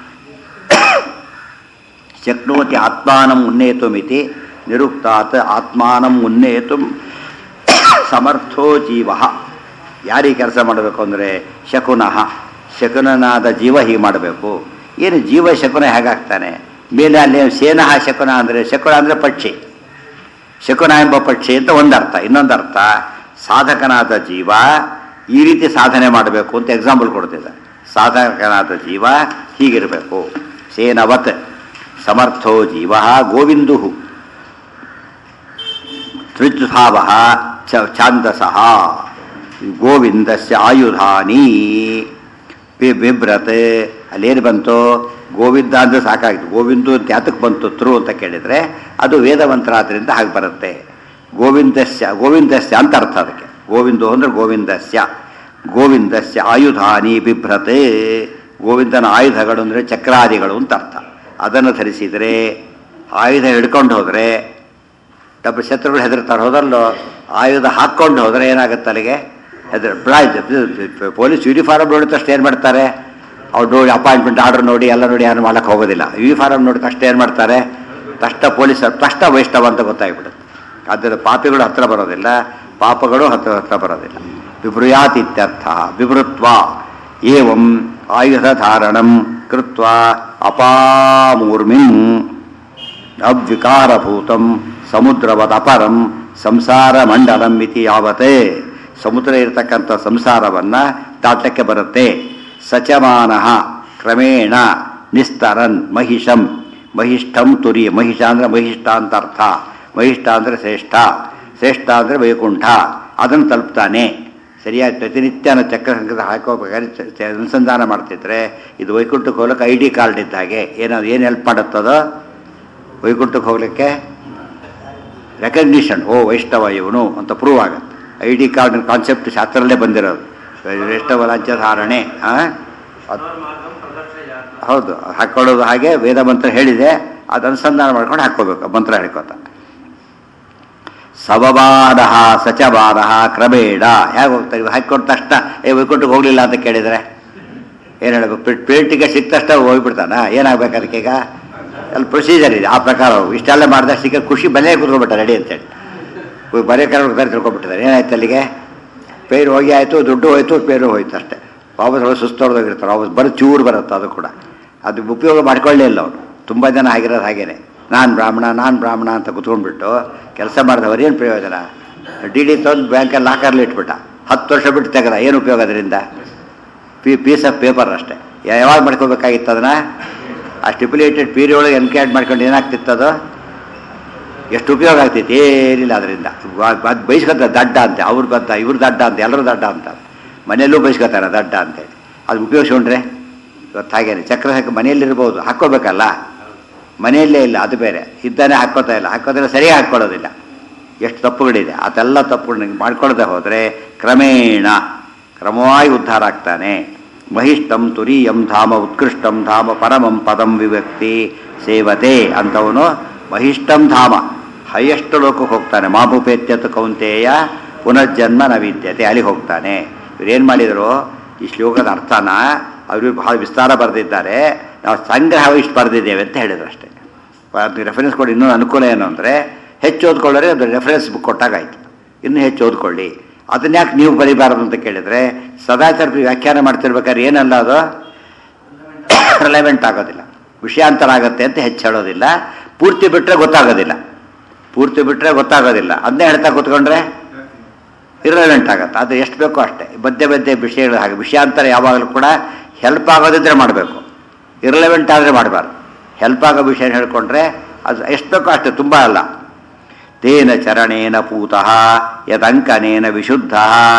ಶಕ್ನೋತಿ ಆತ್ಮಾನಂ ಉನ್ನೇತು ಮಿತಿ ನಿರುಕ್ತಾತ್ ಆತ್ಮಾನಂ ಉನ್ನೇತು ಸಮರ್ಥೋ ಜೀವ ಯಾರಿಗೆ ಕೆಲಸ ಮಾಡಬೇಕು ಅಂದರೆ ಶಕುನಃ ಶಕುನನಾದ ಜೀವ ಹೀಗೆ ಮಾಡಬೇಕು ಏನು ಜೀವ ಶಕುನ ಹೇಗಾಗ್ತಾನೆ ಮೇಲೆ ಅಲ್ಲಿ ಸೇನಃ ಶಕುನ ಅಂದರೆ ಶಕುನ ಅಂದರೆ ಪಕ್ಷಿ ಶಕುನ ಎಂಬ ಪಕ್ಷಿ ಅಂತ ಒಂದರ್ಥ ಇನ್ನೊಂದರ್ಥ ಸಾಧಕನಾದ ಜೀವ ಈ ರೀತಿ ಸಾಧನೆ ಮಾಡಬೇಕು ಅಂತ ಎಕ್ಸಾಂಪಲ್ ಕೊಡ್ತಿದ್ದಾರೆ ಸಾಧಕನಾದ ಜೀವ ಹೀಗಿರಬೇಕು ಸೇನವತ್ ಸಮರ್ಥೋ ಜೀವ ಗೋವಿಂದು ತ್ರಿಜ್ಭಾವ ಛಾಂದಸಃ ಗೋವಿಂದಸ್ಯ ಆಯುಧಾನಿ ಬಿ- ಬಿಭ್ರತ್ ಅಲ್ಲೇನು ಬಂತು ಗೋವಿಂದ ಅಂದ್ರೆ ಸಾಕಾಗಿತ್ತು ಗೋವಿಂದು ಅಂತ ಯಾತಕ್ಕೆ ಬಂತು ತ್ರು ಅಂತ ಕೇಳಿದರೆ ಅದು ವೇದಮಂತ್ರ ಆದ್ದರಿಂದ ಹಾಗೆ ಬರುತ್ತೆ ಗೋವಿಂದಸ್ಯ ಗೋವಿಂದಸ್ಯ ಅಂತ ಅರ್ಥ ಅದಕ್ಕೆ ಗೋವಿಂದು ಅಂದ್ರೆ ಗೋವಿಂದಸ್ಯ ಗೋವಿಂದಸ್ಯ ಆಯುಧಾನಿ ಬಿಭ್ರತೆ ಗೋವಿಂದನ ಆಯುಧಗಳು ಅಂದರೆ ಚಕ್ರಾದಿಗಳು ಅಂತ ಅರ್ಥ ಅದನ್ನು ಧರಿಸಿದರೆ ಆಯುಧ ಹಿಡ್ಕೊಂಡು ಹೋದರೆ ಡಬ್ಬ ಶತ್ರುಗಳು ಹೆದರ್ತಾರೆ ಹೋದಲ್ಲೋ ಆಯುಧ ಹಾಕ್ಕೊಂಡು ಹೋದರೆ ಏನಾಗುತ್ತೆ ಅಲ್ಲಿಗೆ ಹೆದರ್ ಬ್ಲಾ- ಪೊಲೀಸ್ ಯೂನಿಫಾರ್ಮ್ ನೋಡಿದ ತಕ್ಷಣ ಏನು ಮಾಡ್ತಾರೆ ಅವ್ರು ನೋಡಿ ಅಪಾಯಿಂಟ್ಮೆಂಟ್ ಆರ್ಡರ್ ನೋಡಿ ಎಲ್ಲ ನೋಡಿ ಯಾರು ಮಾಡಕ್ಕೆ ಹೋಗೋದಿಲ್ಲ ಯೂನಿಫಾರ್ಮ್ ನೋಡಿದ ತಕ್ಷಣ ಏನು ಮಾಡ್ತಾರೆ ತಕ್ಷಣ ಪೊಲೀಸರು ತಕ್ಷಣ ವೈಷ್ಣವ ಅಂತ ಗೊತ್ತಾಗ್ಬಿಡುತ್ತೆ ಆದ್ದರಿಂದ ಪಾಪಿಗಳು ಹತ್ರ ಬರೋದಿಲ್ಲ ಪಾಪಗಳು ಹತ್ರ ಹತ್ರ ಬರೋದಿಲ್ಲ ವಿಭ್ರುಯಾತ್ ಇತ್ಯರ್ಥ ವಿವೃತ್ವ ಏವಂ ಆಯುಧ ಧಾರಣಂ ಕೃತ್ವ ಅಪಾಮೂರ್ಮಿಂ ಅವ್ವಿಕಾರಭೂತಂ ಸಮುದ್ರವದಪರಂ ಸಂಸಾರ ಮಂಡಲಂ ಇತಿ ಯಾವತ್ತೇ ಸಮುದ್ರ ಇರತಕ್ಕಂಥ ಸಂಸಾರವನ್ನು ದಾಟಕ್ಕೆ ಬರುತ್ತೆ ಸಚಮಾನ ಕ್ರಮೇಣ ನಿಸ್ತರನ್ ಮಹಿಷಂ ಮಹಿಷ್ಠಂ ತುರಿ ಮಹಿಷ ಅಂದರೆ ಮಹಿಷ್ಠ ಅಂತ ಅರ್ಥ ಮಹಿಷ್ಠ ಅಂದರೆ ಶ್ರೇಷ್ಠ ಶ್ರೇಷ್ಠ ಅಂದರೆ ವೈಕುಂಠ ಅದನ್ನು ತಲುಪ್ತಾನೆ ಸರಿಯಾಗಿ ಪ್ರತಿನಿತ್ಯನ ಚಕ್ರ ಸಂಕಟ ಹಾಕೋಬೇಕಾದ್ರೆ ಚ- ಚ- ಅನುಸಂಧಾನ ಮಾಡ್ತಿದ್ರೆ ಇದು ವೈಕುಂಠಕ್ಕೆ ಹೋಗ್ಲಿಕ್ಕೆ ಐ ಡಿ ಕಾರ್ಡ್ ಇದ್ದ ಹಾಗೆ ಏನಾದ್ರು ಏನು ಹೆಲ್ಪ್ ಮಾಡುತ್ತದೋ ವೈಕುಂಠಕ್ಕೆ ಹೋಗ್ಲಿಕ್ಕೆ ರೆಕಗ್ನಿಷನ್ ಓ ವೈಷ್ಣವ ಇವನು ಅಂತ ಪ್ರೂವ್ ಆಗುತ್ತೆ ಐ ಡಿ ಕಾರ್ಡ್ ಕಾನ್ಸೆಪ್ಟ್ ಶಾಸ್ತ್ರದಲ್ಲೇ ಬಂದಿರೋದು ವೈಷ್ಣವ ರಾಜ್ಯ ಧಾರಣೆ ಆ? ಅದ್- ಹೌದು ಹಾಕ್ಕೊಳ್ಳೋದು ಹಾಗೆ ವೇದ ಮಂತ್ರ ಹೇಳಿದೆ ಅದು ಅನುಸಂಧಾನ ಮಾಡ್ಕೊಂಡು ಹಾಕ್ಕೋಬೇಕು ಮಂತ್ರ ಹೇಳ್ಕೊತ ಸವಬಾಧ ಸಚಬಾಧ ಕ್ರಮೇಣ ಹೇಗೆ ಹೋಗ್ತಾರೆ ಇವ್ ಹಾಕ್ಕೊಟ್ಟ ತಕ್ಷಣ ಏ ವೈಕುಂಠಕ್ಕೆ ಹೋಗ್ಲಿಲ್ಲ ಅಂತ ಕೇಳಿದರೆ ಏನು ಹೇಳಬೇಕು ಪೇಟಿಗೆ ಸಿಕ್ಕ ತಕ್ಷಣ ಹೋಗ್ಬಿಡ್ತಾನ ಏನಾಗ್ಬೇಕು ಅದಕ್ಕೆ ಈಗ ಅಲ್ಲಿ ಪ್ರೊಸೀಜರ್ ಇದೆ ಆ ಪ್ರಕಾರ ಹೋಗು. ಇಷ್ಟೆಲ್ಲ ಮಾಡಿದ ಸಿಕ್ಕ ಖುಷಿ ಬಲೆ ಕೂತ್ಕೊಂಡ್ಬಿಟ್ಟ ರೆಡಿ ಅಂತೇಳಿ ಬರೀ ಕರ ಹುಡುಗರು ತಿಳ್ಕೊಂಡ್ಬಿಟ್ಟಿದ್ದಾರೆ ಏನಾಯ್ತು ಅಲ್ಲಿಗೆ ಪೇರು ಹೋಗಿ ಆಯಿತು ದುಡ್ಡು ಹೋಯ್ತು ಪೇರು ಹೋಯ್ತು ಅಷ್ಟೇ ವಾಪಸ್ ಅವ್ರು ಸುಸ್ತೊಡ್ದೋಗಿರ್ತಾರೆ ವಾಪಸ್ ಬರೋ ಚೂರು ಬರುತ್ತೆ ಅದು ಕೂಡ ಅದು ಉಪಯೋಗ ಮಾಡ್ಕೊಳ್ಳೇ ಇಲ್ಲ ಅವರು ತುಂಬ ಜನ ಆಗಿರೋದು ಹಾಗೇನೆ ನಾನು ಬ್ರಾಹ್ಮಣ ನಾನು ಬ್ರಾಹ್ಮಣ ಅಂತ ಕುತ್ಕೊಂಡ್ಬಿಟ್ಟು ಕೆಲಸ ಮಾಡಿದವರು ಏನು ಪ್ರಯೋಜನ ಡಿ ಡಿ ತಂದು ಬ್ಯಾಂಕಲ್ಲಿ ಲಾಕರ್ಲಿ ಇಟ್ಬಿಟ್ಟ ಹತ್ತು ವರ್ಷ ಬಿಟ್ಟು ತೆಗೆದ ಏನು ಉಪಯೋಗ ಅದರಿಂದ ಪೀ ಪೀಸ್ ಆಫ್ ಪೇಪರ್ ಅಷ್ಟೇ ಯಾ- ಯಾವಾಗ ಮಾಡ್ಕೋಬೇಕಾಗಿತ್ತು ಅದನ್ನು ಆ ಸ್ಟಿಪ್ಯುಲೇಟೆಡ್ ಪೀರಿಯಡ್ ಒಳಗೆ ಎನ್ಕ್ಯಾಡ್ ಮಾಡ್ಕೊಂಡು ಏನಾಗ್ತಿತ್ತು ಅದು ಎಷ್ಟು ಉಪಯೋಗ ಆಗ್ತೈತಿ ಏನಿಲ್ಲ ಅದರಿಂದ ಅದು ಬೈಸ್ಕೊತಾರೆ ದಡ್ಡ ಅಂತೆ ಅವ್ರು ಬದ್ದ ಇವ್ರು ದಡ್ಡ ಅಂತ ಎಲ್ಲರೂ ದಡ್ಡ ಅಂತ ಮನೆಯಲ್ಲೂ ಬೈಸ್ಕೊತಾರೆ ದಡ್ಡ ಅಂತೇಳಿ ಅದು ಉಪಯೋಗಿಸ್ಕೊಂಡ್ರೆ ಇವತ್ತು ಹಾಗೇನೆ ಚಕ್ರ ಹಾಕಿ ಮನೆಯಲ್ಲಿರ್ಬೋದು ಹಾಕ್ಕೋಬೇಕಲ್ಲ ಮನೆಯಲ್ಲೇ ಇಲ್ಲ ಅದು ಬೇರೆ ಇದ್ದಾನೆ ಹಾಕ್ಕೋತಾ ಇಲ್ಲ ಹಾಕೋದ್ರೆ ಸರಿಯಾಗಿ ಹಾಕ್ಕೊಳ್ಳೋದಿಲ್ಲ ಎಷ್ಟು ತಪ್ಪುಗಳಿದೆ ಅದೆಲ್ಲ ತಪ್ಪುಗಳನ್ನ ಮಾಡ್ಕೊಳ್ಳದೆ ಹೋದರೆ ಕ್ರಮೇಣ ಕ್ರಮವಾಗಿ ಉದ್ಧಾರ ಆಗ್ತಾನೆ ಮಹಿಷ್ಟಂ ತುರೀಯಂ ಧಾಮ ಉತ್ಕೃಷ್ಟಂ ಧಾಮ ಪರಮಂ ಪದಂ ವಿಭಕ್ತಿ ಸೇವತೆ ಅಂತವನು ಮಹಿಷ್ಟಂ ಧಾಮ ಹೈಯೆಸ್ಟ್ ಲೋಕಕ್ಕೆ ಹೋಗ್ತಾನೆ ಮಾಭುಪೇತ್ಯತ ಕೌಂತೆಯ ಪುನರ್ಜನ್ಮ ನ ವಿದ್ಯತೆ ಅಲ್ಲಿಗೆ ಹೋಗ್ತಾನೆ ಇವ್ರೇನು ಮಾಡಿದರು ಈ ಶ್ಲೋಕದ ಅರ್ಥನ ಅವರು ಬಹಳ ವಿಸ್ತಾರ ಬರೆದಿದ್ದಾರೆ ನಾವು ಸಂಗ್ರಹ ಇಷ್ಟು ಬರೆದಿದ್ದೇವೆ ಅಂತ ಹೇಳಿದ್ರು ಅಷ್ಟೇ ಅದು ರೆಫರೆನ್ಸ್ ಕೊಡಿ ಇನ್ನೂ ಅನುಕೂಲ ಏನು ಅಂದರೆ ಹೆಚ್ಚು ಓದ್ಕೊಳ್ಳೋರೆ ಅದು ರೆಫರೆನ್ಸ್ ಬುಕ್ ಕೊಟ್ಟಾಗಾಯ್ತು ಇನ್ನೂ ಹೆಚ್ಚು ಓದ್ಕೊಳ್ಳಿ ಅದನ್ನ ಯಾಕೆ ನೀವು ಬರೀಬಾರದು ಅಂತ ಕೇಳಿದರೆ ಸದಾಚಾರ ವ್ಯಾಖ್ಯಾನ ಮಾಡ್ತಿರ್ಬೇಕಾದ್ರೆ ಏನಲ್ಲ ಅದು ರಿಲೆವೆಂಟ್ ಆಗೋದಿಲ್ಲ ವಿಷಯಾಂತರ ಆಗುತ್ತೆ ಅಂತ ಹೆಚ್ಚು ಹೇಳೋದಿಲ್ಲ ಪೂರ್ತಿ ಬಿಟ್ಟರೆ ಗೊತ್ತಾಗೋದಿಲ್ಲ ಪೂರ್ತಿ ಬಿಟ್ಟರೆ ಗೊತ್ತಾಗೋದಿಲ್ಲ ಅದನ್ನೇ ಹೇಳ್ತಾ ಕೂತ್ಕೊಂಡ್ರೆ ಇರ್ರೆಲೆಂಟ್ ಆಗುತ್ತೆ ಅದು ಎಷ್ಟು ಬೇಕೋ ಅಷ್ಟೇ ಮಧ್ಯೆ ಮಧ್ಯೆ ವಿಷಯಗಳು ಹಾಗೆ ವಿಷಯಾಂತರ ಯಾವಾಗಲೂ ಕೂಡ ಹೆಲ್ಪ್ ಆಗೋದಿದ್ರೆ ಮಾಡಬೇಕು ಇರ್ಲೆವೆಂಟ್ ಆದರೆ ಮಾಡಬಾರ್ದು ಹೆಲ್ಪ್ ಆಗೋ ವಿಷಯ ಹೇಳ್ಕೊಂಡ್ರೆ ಅದು ಎಷ್ಟು ಬೇಕೋ ಅಷ್ಟೇ ತುಂಬ ಅಲ್ಲ ತೇನ ಚರಣೇನ ಪೂತಃ ಯದಂಕನೇನ ವಿಶುದ್ಧ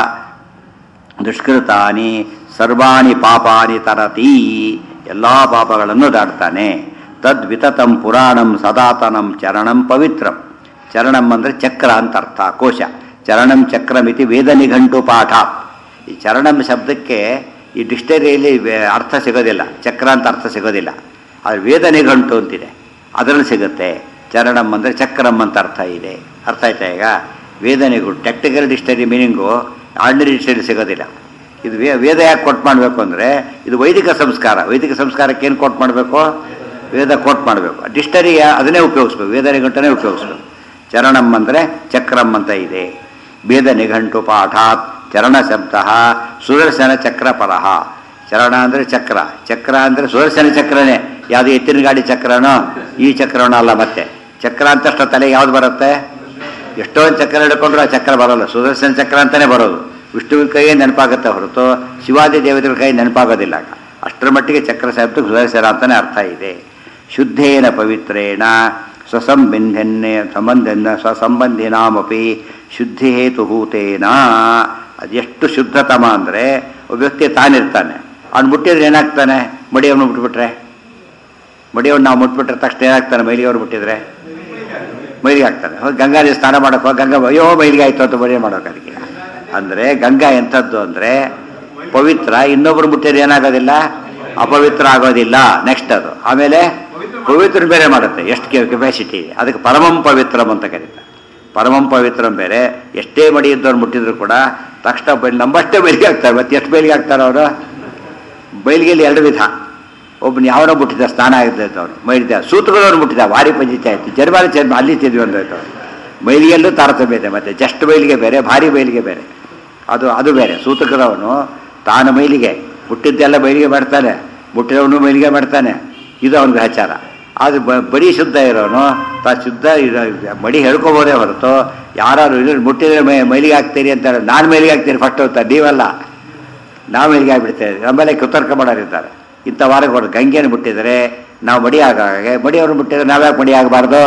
ದುಷ್ಕೃತಾನಿ ಸರ್ವಾಣಿ ಪಾಪಾನಿ ತರತಿ ಎಲ್ಲ ಪಾಪಗಳನ್ನು ದಾಟ್ತಾನೆ ತದ್ವಿತತಂ ಪುರಾಣಂ ಸದಾತನಂ ಚರಣಂ ಪವಿತ್ರಂ ಚರಣಂ ಅಂದರೆ ಚಕ್ರ ಅಂತ ಅರ್ಥ ಕೋಶ ಚರಣಂ ಚಕ್ರಮಿತಿ ವೇದ ನಿಘಂಟು ಪಾಠ ಈ ಚರಣಂ ಶಬ್ದಕ್ಕೆ ಈ ಡಿಕ್ಷನರಿಯಲ್ಲಿ ವೇ- ಅರ್ಥ ಸಿಗೋದಿಲ್ಲ ಚಕ್ರ ಅಂತ ಅರ್ಥ ಸಿಗೋದಿಲ್ಲ ಆದರೆ ವೇದ ನಿಘಂಟು ಅಂತಿದೆ ಅದರಲ್ಲಿ ಸಿಗುತ್ತೆ ಚರಣಂ ಅಂದರೆ ಚಕ್ರಂ ಅಂತ ಅರ್ಥ ಇದೆ ಅರ್ಥ ಆಯ್ತಾ ಈಗ ವೇದನೆಗಳು technical dictionary meaning ordinary dictionary ಸಿಗೋದಿಲ್ಲ ಇದು ವೇ ವೇದ ಯಾಕೆ ಕೊಟ್ ಮಾಡಬೇಕು ಅಂದರೆ ಇದು ವೈದಿಕ ಸಂಸ್ಕಾರ ವೈದಿಕ ಸಂಸ್ಕಾರಕ್ಕೆ ಏನು ಕೊಟ್ ಮಾಡಬೇಕು ವೇದ ಕೋಟ್ ಮಾಡಬೇಕು ಡಿಕ್ಷನರಿ ಅದನ್ನೇ ಉಪಯೋಗಿಸ್ಬೇಕು ವೇದ ನಿಘಂಟನೇ ಉಪಯೋಗಿಸ್ಬೇಕು ಚರಣಂ ಅಂದರೆ ಚಕ್ರಂ ಅಂತ ಇದೆ ವೇದ ನಿಘಂಟು ಪಾಠಾತ್ ಚರಣ ಶಬ್ದ ಸುದರ್ಶನ ಚಕ್ರ ಪರಹ ಚರಣ ಅಂದರೆ ಚಕ್ರ ಚಕ್ರ ಅಂದರೆ ಸುದರ್ಶನ ಚಕ್ರನೇ ಯಾವುದು ಎತ್ತಿನ ಗಾಡಿ ಚಕ್ರನೋ ಈ ಚಕ್ರನೋ ಅಲ್ಲ ಮತ್ತೆ ಚಕ್ರ ಅಂತಷ್ಟ ತಲೆಗೆ ಯಾವ್ದು ಬರುತ್ತೆ ಎಷ್ಟೊಂದು ಚಕ್ರ ಹಿಡ್ಕೊಂಡ್ರು ಆ ಚಕ್ರ ಬರೋಲ್ಲ ಸುದರ್ಶನ ಚಕ್ರ ಅಂತಲೇ ಬರೋದು ವಿಷ್ಣುವಿನ ಕೈಯೇ ನೆನಪಾಗುತ್ತೆ ಹೊರತು ಶಿವಾದಿ ದೇವತೆಗಳ ಕೈ ನೆನಪಾಗೋದಿಲ್ಲ ಅಷ್ಟರ ಮಟ್ಟಿಗೆ ಚಕ್ರ ಶಬ್ದಕ್ಕೆ ಸುದರ್ಶನ ಅಂತಲೇ ಅರ್ಥ ಇದೆ ಶುದ್ಧೇನ ಪವಿತ್ರೇಣ ಸ್ವಸಂಬಂಧನ್ಯ ಸಂಬಂಧನ ಸ್ವಸಂಬಂಧಿನಾಮಪಿ ಶುದ್ಧಿ ಹೇತುಭೂತೇನ ಅದು ಎಷ್ಟು ಶುದ್ಧತಮ ಅಂದರೆ ಒಬ್ಬ ವ್ಯಕ್ತಿ ತಾನಿರ್ತಾನೆ ಅವ್ನು ಮುಟ್ಟಿದ್ರೆ ಏನಾಗ್ತಾನೆ ಮಡಿಯವನು ಮುಟ್ಬಿಟ್ರೆ ಮಡಿಯವ್ನು ನಾವು ಮುಟ್ಬಿಟ್ರೆ ತಕ್ಷಣ ಏನಾಗ್ತಾನೆ ಮೈಲಿಗೆವ್ರು ಮುಟ್ಟಿದ್ರೆ ಮೈಲಿಗೆ ಆಗ್ತಾನೆ ಹೋಗಿ ಗಂಗಾದಿ ಸ್ನಾನ ಮಾಡೋಕೆ ಹೋಗಿ ಗಂಗಾ ಅಯ್ಯೋ ಮೈಲಿಗೆ ಆಯ್ತು ಅಂತ ಮಡಿ ಮಾಡೋಕೆ ಅದಕ್ಕೆ ಅಂದರೆ ಗಂಗಾ ಎಂಥದ್ದು ಅಂದರೆ ಪವಿತ್ರ ಇನ್ನೊಬ್ರು ಮುಟ್ಟಿದ್ರೆ ಏನಾಗೋದಿಲ್ಲ ಅಪವಿತ್ರ ಆಗೋದಿಲ್ಲ ನೆಕ್ಸ್ಟ್ ಅದು ಆಮೇಲೆ ಪವಿತ್ರ ಬೇರೆ ಮಾಡುತ್ತೆ ಎಷ್ಟು ಕೆಪಾಸಿಟಿ ಇದೆ ಅದಕ್ಕೆ ಪರಮಂ ಪವಿತ್ರಂ ಅಂತ ಕರೀತಾರೆ ಪರಮಂ ಪವಿತ್ರಂ ಬೇರೆ ಎಷ್ಟೇ ಮಡಿ ಇದ್ದವ್ರು ಮುಟ್ಟಿದ್ರು ಕೂಡ ತಕ್ಷಣ ಬೈಲ್ ನಂಬಷ್ಟೇ ಬೈಲಿಗೆ ಆಗ್ತಾರೆ ಮತ್ತೆ ಎಷ್ಟು ಬೈಲಿಗೆ ಆಗ್ತಾರೆ ಅವರು ಬೈಲಿಗೆಯಲ್ಲಿ ಎರಡು ವಿಧ ಒಬ್ಬನು ಯಾವನೋ ಮುಟ್ಟಿದ ಸ್ನಾನ ಆಗಿರ್ತೈತೆ ಅವನು ಮೈಲಿದ ಸೂತ್ರಗಳವ್ರು ಮುಟ್ಟಿದ ವಾರಿ ಪಂಜಿತ ಆಯ್ತು ಜರ್ಮಾಲಿ ಚರ್ಮ ಅಲ್ಲಿ ತಿದ್ವಿ ಅಂದೋಯ್ತು ಅವ್ನು ಮೈಲಿಗೆಲ್ಲೂ ತಾರತಮ್ಯ ಇದೆ ಮತ್ತೆ ಜಸ್ಟ್ ಬೈಲಿಗೆ ಬೇರೆ ಭಾರಿ ಬೈಲಿಗೆ ಬೇರೆ ಅದು ಅದು ಬೇರೆ ಸೂತಕರವನು ತಾನು ಮೈಲಿಗೆ ಮುಟ್ಟಿದ್ದೆಲ್ಲ ಬೈಲಿಗೆ ಮಾಡ್ತಾನೆ ಮುಟ್ಟಿದವನು ಮೈಲಿಗೆ ಮಾಡ್ತಾನೆ ಇದು ಅವನ ಗ್ರಹಚಾರ ಅದು ಬ ಬರೀ ಶುದ್ಧ ಇರೋನು ತಾ ಶುದ್ಧ ಇರೋ ಮಡಿ ಹೇಳ್ಕೊಬೋದೇ ಹೊರತು ಯಾರು ಇದು ಮುಟ್ಟಿದ್ರೆ ಮೈ ಮೈಲಿಗೆ ಹಾಕ್ತೀರಿ ಅಂತಾರೆ ನಾನು ಮೈಲಿಗೆ ಹಾಕ್ತೀನಿ ಫಸ್ಟ್ ಹೋಗ್ತಾರೆ ನೀವಲ್ಲ ನಾವು ಮೈಲಿಗೆ ಆಗಿಬಿಡ್ತೇವೆ ನಮ್ಮಲ್ಲಿ ಕುತರ್ಕ ಮಾಡೋರಿದ್ದಾರೆ ಇಂಥ ವಾರಗಳು ಗಂಗೆಯನ್ನು ಮುಟ್ಟಿದರೆ ನಾವು ಮಡಿ ಆಗಾಗೆ ಮಡಿಯವ್ರು ಮುಟ್ಟಿದ್ರೆ ನಾವ್ಯಾಕೆ ಮಡಿ ಆಗಬಾರ್ದು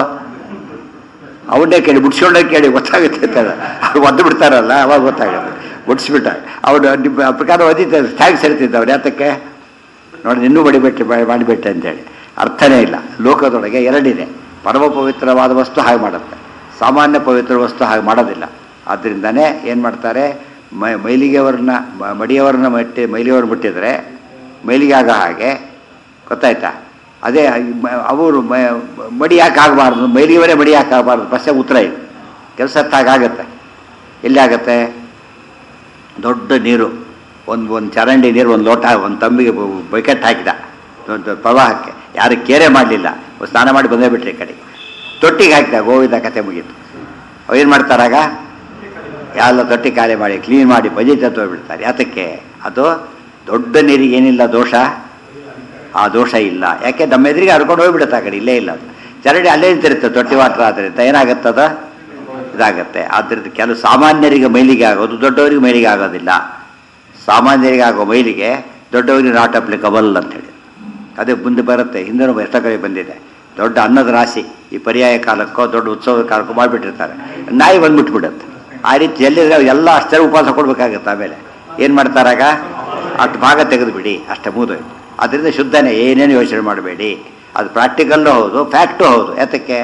ಅವನ್ನೇ ಕೇಳಿ ಮುಟ್ಸ್ಕೊಂಡೇ ಕೇಳಿ ಗೊತ್ತಾಗುತ್ತೆ ಅಂತಾರೆ ಅವ್ರು ಒದ್ದು ಬಿಡ್ತಾರಲ್ಲ ಅವಾಗ ಗೊತ್ತಾಗುತ್ತೆ ಮುಟ್ಸ್ಬಿಟ್ಟ ಅವನು ನಿಮ್ಮ ಪ್ರಕಾರ ಓದಿದ್ದ ಥ್ಯಾಂಕ್ಸ್ ಹೇಳ್ತಿದ್ದ ಅವ್ರು ಯಾತಕ್ಕೆ ನೋಡಿ ಇನ್ನೂ ಮಡಿಬಿಟ್ಟು ಮಾಡಿಬಿಟ್ಟೆ ಅಂತೇಳಿ ಅರ್ಥನೇ ಇಲ್ಲ ಲೋಕದೊಳಗೆ ಎರಡಿದೆ ಪರಮ ಪವಿತ್ರವಾದ ವಸ್ತು ಹಾಗೆ ಮಾಡುತ್ತೆ ಸಾಮಾನ್ಯ ಪವಿತ್ರ ವಸ್ತು ಹಾಗೆ ಮಾಡೋದಿಲ್ಲ ಆದ್ದರಿಂದನೇ ಏನು ಮಾಡ್ತಾರೆ ಮೈ ಮೈಲಿಗೆಯವ್ರನ್ನ ಮ- ಮಡಿಯವರನ್ನ ಮಟ್ಟಿ ಮೈಲಿಗೆಯವ್ರು ಮುಟ್ಟಿದರೆ ಮೈಲಿಗೆ ಆಗೋ ಹಾಗೆ ಗೊತ್ತಾಯ್ತಾ ಅದೇ ಮ- ಅವರು ಮ- ಮಡಿ ಯಾಕೆ ಆಗಬಾರ್ದು ಮೈಲಿಗೆವರೇ ಮಡಿ ಯಾಕೆ ಆಗಬಾರ್ದು ಪ್ರಶ್ನೆ ಉತ್ತರ ಇದೆ ಕೆಲಸ ಹಾಗಾಗತ್ತೆ ಎಲ್ಲಿ ಆಗತ್ತೆ ದೊಡ್ಡ ನೀರು ಒಂದು ಒಂದು ಚರಂಡಿ ನೀರು ಒಂದು ಲೋಟ ಒಂದು ತಂಬಿಗೆ ಬಕೆಟ್ ಹಾಕಿದ ಒಂದು ಪ್ರವಾಹಕ್ಕೆ ಯಾರು ಕೇರೆ ಮಾಡಲಿಲ್ಲ ಸ್ನಾನ ಮಾಡಿ ಬಂದೇ ಬಿಟ್ರಿ ಈ ಕಡೆಗೆ ತೊಟ್ಟಿಗೆ ಹಾಕಿದ ಗೋವಿಂದ ಕತೆ ಮುಗೀತು ಅವೇನು ಮಾಡ್ತಾರಾಗ ಎಲ್ಲ ತೊಟ್ಟಿ ಖಾಲಿ ಮಾಡಿ ಕ್ಲೀನ್ ಮಾಡಿ ಬಜಿ ತತ್ವ ಬಿಡ್ತಾರೆ ಯಾತಕ್ಕೆ ಅದು ದೊಡ್ಡ ನೀರಿಗೆ ಏನಿಲ್ಲ ದೋಷ ಆ ದೋಷ ಇಲ್ಲ ಯಾಕೆ ನಮ್ಮ ಎದುರಿಗೆ ಹರ್ಕೊಂಡು ಹೋಗ್ಬಿಡುತ್ತೆ ಆ ಕಡೆ ಇಲ್ಲೇ ಇಲ್ಲ ಅದು ಚರಂಡಿ ಅಲ್ಲೇ ನಿಂತಿರುತ್ತೆ ತೊಟ್ಟಿ ವಾಟರ್ ಆದ್ದರಿಂದ ಏನಾಗುತ್ತದ ಇದಾಗತ್ತೆ ಆದ್ದರಿಂದ ಕೆಲವು ಸಾಮಾನ್ಯರಿಗೆ ಮೈಲಿಗೆ ಆಗೋದು ದೊಡ್ಡವರಿಗೆ ಮೈಲಿಗೆ ಆಗೋದಿಲ್ಲ ಸಾಮಾನ್ಯರಿಗೆ ಆಗೋ ಮೈಲಿಗೆ ದೊಡ್ಡವರಿಗೆ ನಾಟ್ ಅಪ್ಲಿಕಬಲ್ ಅಂತ ಹೇಳಿ ಅದೇ ಮುಂದೆ ಬರುತ್ತೆ ಹಿಂದೂ ಎಷ್ಟೋ ಕಡೆ ಬಂದಿದೆ ದೊಡ್ಡ ಅನ್ನದ ರಾಶಿ ಈ ಪರ್ಯಾಯ ಕಾಲಕ್ಕೋ ದೊಡ್ಡ ಉತ್ಸವದ ಕಾಲಕ್ಕೋ ಮಾಡಿಬಿಟ್ಟಿರ್ತಾರೆ ನಾಯಿ ಬಂದ್ಬಿಟ್ಬಿಡುತ್ತೆ ಆ ರೀತಿ ಎಲ್ಲಿದ್ರೆ ಎಲ್ಲ ಅಷ್ಟೇ ಉಪವಾಸ ಕೊಡ್ಬೇಕಾಗತ್ತೆ ಆಮೇಲೆ ಏನು ಮಾಡ್ತಾರಾಗ ಅಷ್ಟು ಭಾಗ ತೆಗೆದುಬಿಡಿ ಅಷ್ಟೇ ಮುಗಿದೋಯ್ತು ಅದರಿಂದ ಶುದ್ಧನೇ ಏನೇನು ಯೋಚನೆ ಮಾಡಬೇಡಿ ಅದು ಪ್ರಾಕ್ಟಿಕಲ್ಲು ಹೌದು ಫ್ಯಾಕ್ಟು ಹೌದು ಯಾತಕ್ಕೆ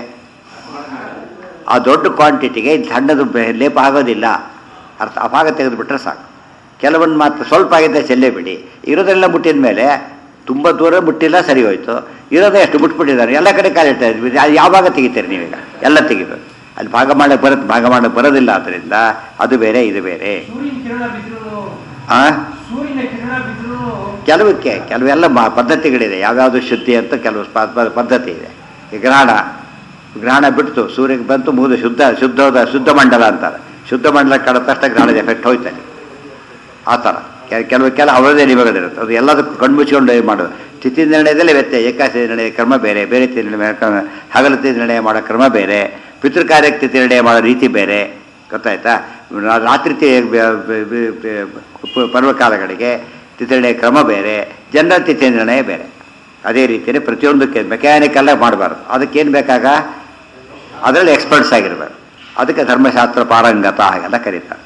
ಆ ದೊಡ್ಡ ಕ್ವಾಂಟಿಟಿಗೆ ಸಣ್ಣದು ಬೆ- ಲೇಪ ಆಗೋದಿಲ್ಲ ಅರ್ಥ ಆ ಭಾಗ ತೆಗೆದುಬಿಟ್ರೆ ಸಾಕು ಕೆಲವೊಂದು ಮಾತ್ರ ಸ್ವಲ್ಪ ಆಗಿದ್ದೆ ಚೆಲ್ಲೇ ಬಿಡಿ ಇರೋದೆಲ್ಲ ಮುಟ್ಟಿದ ಮೇಲೆ ತುಂಬ ದೂರ ಮುಟ್ಟಿಲ್ಲ ಸರಿ ಹೋಯ್ತು ಇರೋದೇ ಎಷ್ಟು ಮುಟ್ಬಿಟ್ಟಿದ್ದಾರೆ ಎಲ್ಲ ಕಡೆ ಕಾಲಿಡ್ತಾ ಇದ್ವಿ ಅದು ಯಾವ ಭಾಗ ತೆಗಿತೀರಿ ನೀವೀಗ ಎಲ್ಲ ತೆಗಿಬೇಕು ಅಲ್ಲಿ ಭಾಗ ಮಾಡಕ್ಕೆ ಬರುತ್ತೆ ಭಾಗ ಮಾಡಕ್ಕೆ ಬರೋದಿಲ್ಲ ಆದ್ದರಿಂದ ಅದು ಬೇರೆ ಇದು ಬೇರೆ ಸೂರ್ಯನ ಕಿರಣ ಬಿದ್ರು ಆ ಸೂರ್ಯನ ಕಿರಣ ಬಿದ್ರು ಕೆಲವಕ್ಕೆ ಕೆಲವೆಲ್ಲ ಮ ಪದ್ಧತಿಗಳಿದೆ ಯಾವ್ಯಾವುದು ಶುದ್ಧಿ ಅಂತ ಕೆಲವು ಪ- ಪ- ಪದ್ಧತಿ ಇದೆ ಈ ಗ್ರಹಣ ಗ್ರಹಣ ಬಿಡ್ತು ಸೂರ್ಯಗೆ ಬಂತು ಮುಗಿದು ಶುದ್ಧ ಶುದ್ಧವಾದ ಶುದ್ಧ ಮಂಡಲ ಅಂತಾರೆ ಶುದ್ಧ ಮಂಡಲ ಕಳೆದ ತಕ್ಷಣ ಗ್ರಹಣದ ಎಫೆಕ್ಟ್ ಹೋಯ್ತಾನೆ ಆ ಥರ ಕೆ- ಕೆಲವು ಕೆಲ ಅವರದೇ ನಿಯಮಗಳಿರುತ್ತೆ ಅದು ಎಲ್ಲದಕ್ಕೂ ಕಣ್ಮುಚ್ಕೊಂಡು ಇದು ಮಾಡೋದು ತಿಥಿ ನಿರ್ಣಯದಲ್ಲಿ ವ್ಯತ್ಯಯ ಏಕಾಸಿ ನಿರ್ಣಯ ಕ್ರಮ ಬೇರೆ ಬೇರೆ ತಿಥಿ ನಿರ್ಣಯ ಕ್ರಮ ಹಗಲು ತಿಥಿ ನಿರ್ಣಯ ಮಾಡೋ ಕ್ರಮ ಬೇರೆ ಪಿತೃಕಾರ್ಯಕ್ಕೆ ತಿಥಿ ನಿರ್ಣಯ ಮಾಡೋ ರೀತಿ ಬೇರೆ ಗೊತ್ತಾಯ್ತಾ ರಾ- ರಾತ್ರಿ ತಿ- ಬ- ಬ- ಬ- ಬ- ಪ- ಪರ್ವಕಾಲಗಳಿಗೆ ತಿಥಿ ನಿರ್ಣಯ ಕ್ರಮ ಬೇರೆ ಜನರಲ್ ತಿಥಿ ನಿರ್ಣಯ ಬೇರೆ ಅದೇ ರೀತಿಯೇ ಪ್ರತಿಯೊಂದಕ್ಕೆ ಮೆಕ್ಯಾನಿಕಲ್ಲ ಮಾಡಬಾರ್ದು ಅದಕ್ಕೇನು ಬೇಕಾಗ ಅದರಲ್ಲಿ ಎಕ್ಸ್ಪರ್ಟ್ಸ್ ಆಗಿರ್ಬೇಕು ಅದಕ್ಕೆ ಧರ್ಮಶಾಸ್ತ್ರ ಪಾರಂಗತ ಹಾಗೆಲ್ಲ ಕರೀತಾರೆ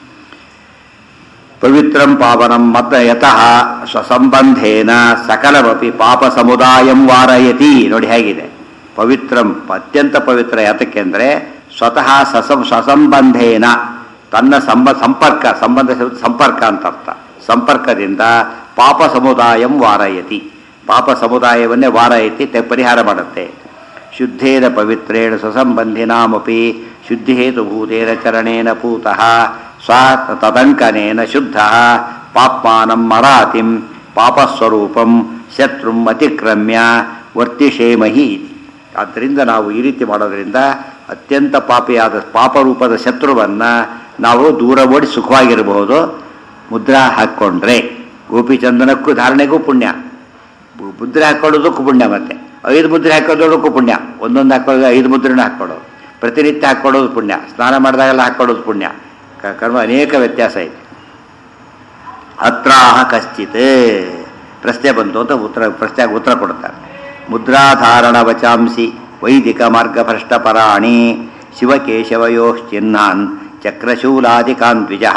ಪವಿತ್ರಂ ಪಾವನಂ ಮತ ಯತಃ ಸ್ವಸಂಬಂಧೇನ ಸಕಲಮಪಿ ಪಾಪ ಸಮುದಾಯಂ ವಾರಯತಿ ನೋಡಿ ಹೇಗಿದೆ ಪವಿತ್ರಂ ಅತ್ಯಂತ ಪವಿತ್ರ ಯಾತಕ್ಕೆ ಅಂದರೆ ಸ್ವತಃ ಸಸಂ ಸ್ವಸಂಬಂಧೇನ ತನ್ನ ಸಂಬ ಸಂಪರ್ಕ ಸಂಬಂಧ ಸಂಪರ್ಕ ಅಂತ ಅರ್ಥ ಸಂಪರ್ಕದಿಂದ ಪಾಪ ಸಮುದಾಯಂ ವಾರಯತಿ ಪಾಪ ಸಮುದಾಯವನ್ನೇ ವಾರಯತಿ ತೆ ಪರಿಹಾರ ಮಾಡುತ್ತೆ ಶುದ್ಧೇನ ಪವಿತ್ರೇಣ ಸ್ವಸಂಬಂಧಿನಾಮಪಿ ಶುದ್ಧಿಹೇತುಭೂತೇನ ಚರಣೇನ ಪೂತಃ ಸ್ವ ತದಂಕನೇನ ಶುದ್ಧ ಪಾಪ್ಮಾನಂ ಮರಾತಿಂ ಪಾಪಸ್ವರೂಪಂ ಶತ್ರುಂ ಅತಿಕ್ರಮ್ಯ ವರ್ತಿಷೇಮಹಿ ಇತಿ. ಆದ್ದರಿಂದ ನಾವು ಈ ರೀತಿ ಮಾಡೋದ್ರಿಂದ ಅತ್ಯಂತ ಪಾಪಿಯಾದ ಪಾಪರೂಪದ ಶತ್ರುವನ್ನು ನಾವು ದೂರ ಓಡಿ ಸುಖವಾಗಿರಬಹುದು ಮುದ್ರಾ ಹಾಕ್ಕೊಂಡ್ರೆ ಗೋಪಿಚಂದನಕ್ಕೂ ಧಾರಣೆಗೂ ಪುಣ್ಯ ಬು- ಮುದ್ರೆ ಹಾಕೊಳ್ಳೋದಕ್ಕೂ ಪುಣ್ಯ ಮತ್ತೆ ಐದು ಮುದ್ರೆ ಹಾಕೊಳ್ಳೋದಕ್ಕೂ ಪುಣ್ಯ ಒಂದೊಂದು ಹಾಕೊಳ್ಳೋದು ಐದು ಮುದ್ರೆನ ಹಾಕ್ಕೊಳ್ಳೋದು ಪ್ರತಿನಿತ್ಯ ಹಾಕ್ಕೊಳ್ಳೋದು ಪುಣ್ಯ ಸ್ನಾನ ಮಾಡಿದಾಗೆಲ್ಲ ಹಾಕ್ಕೊಳ್ಳೋದು ಪುಣ್ಯ ಕ- ಕರ್ಮ ಅನೇಕ ವ್ಯತ್ಯಾಸ ಇದೆ ಅತ್ರಾಹ ಕಶ್ಚಿತ್ ಪ್ರಶ್ನೆ ಬಂತು ಅಂತ ಉತ್ತರ ಪ್ರಶ್ನೆಗೆ ಉತ್ತರ ಕೊಡ್ತಾರೆ ಮುದ್ರಾಧಾರಣ ವಚಾಂಸಿ ವೈದಿಕ ಮಾರ್ಗಭ್ರಷ್ಟ ಪರಾಣಿ ಶಿವಕೇಶವಯೋಶ್ಚಿಹ್ನಾನ್ ಚಕ್ರಶೂಲಾದಿಕಾನ್ ದ್ವಿಜ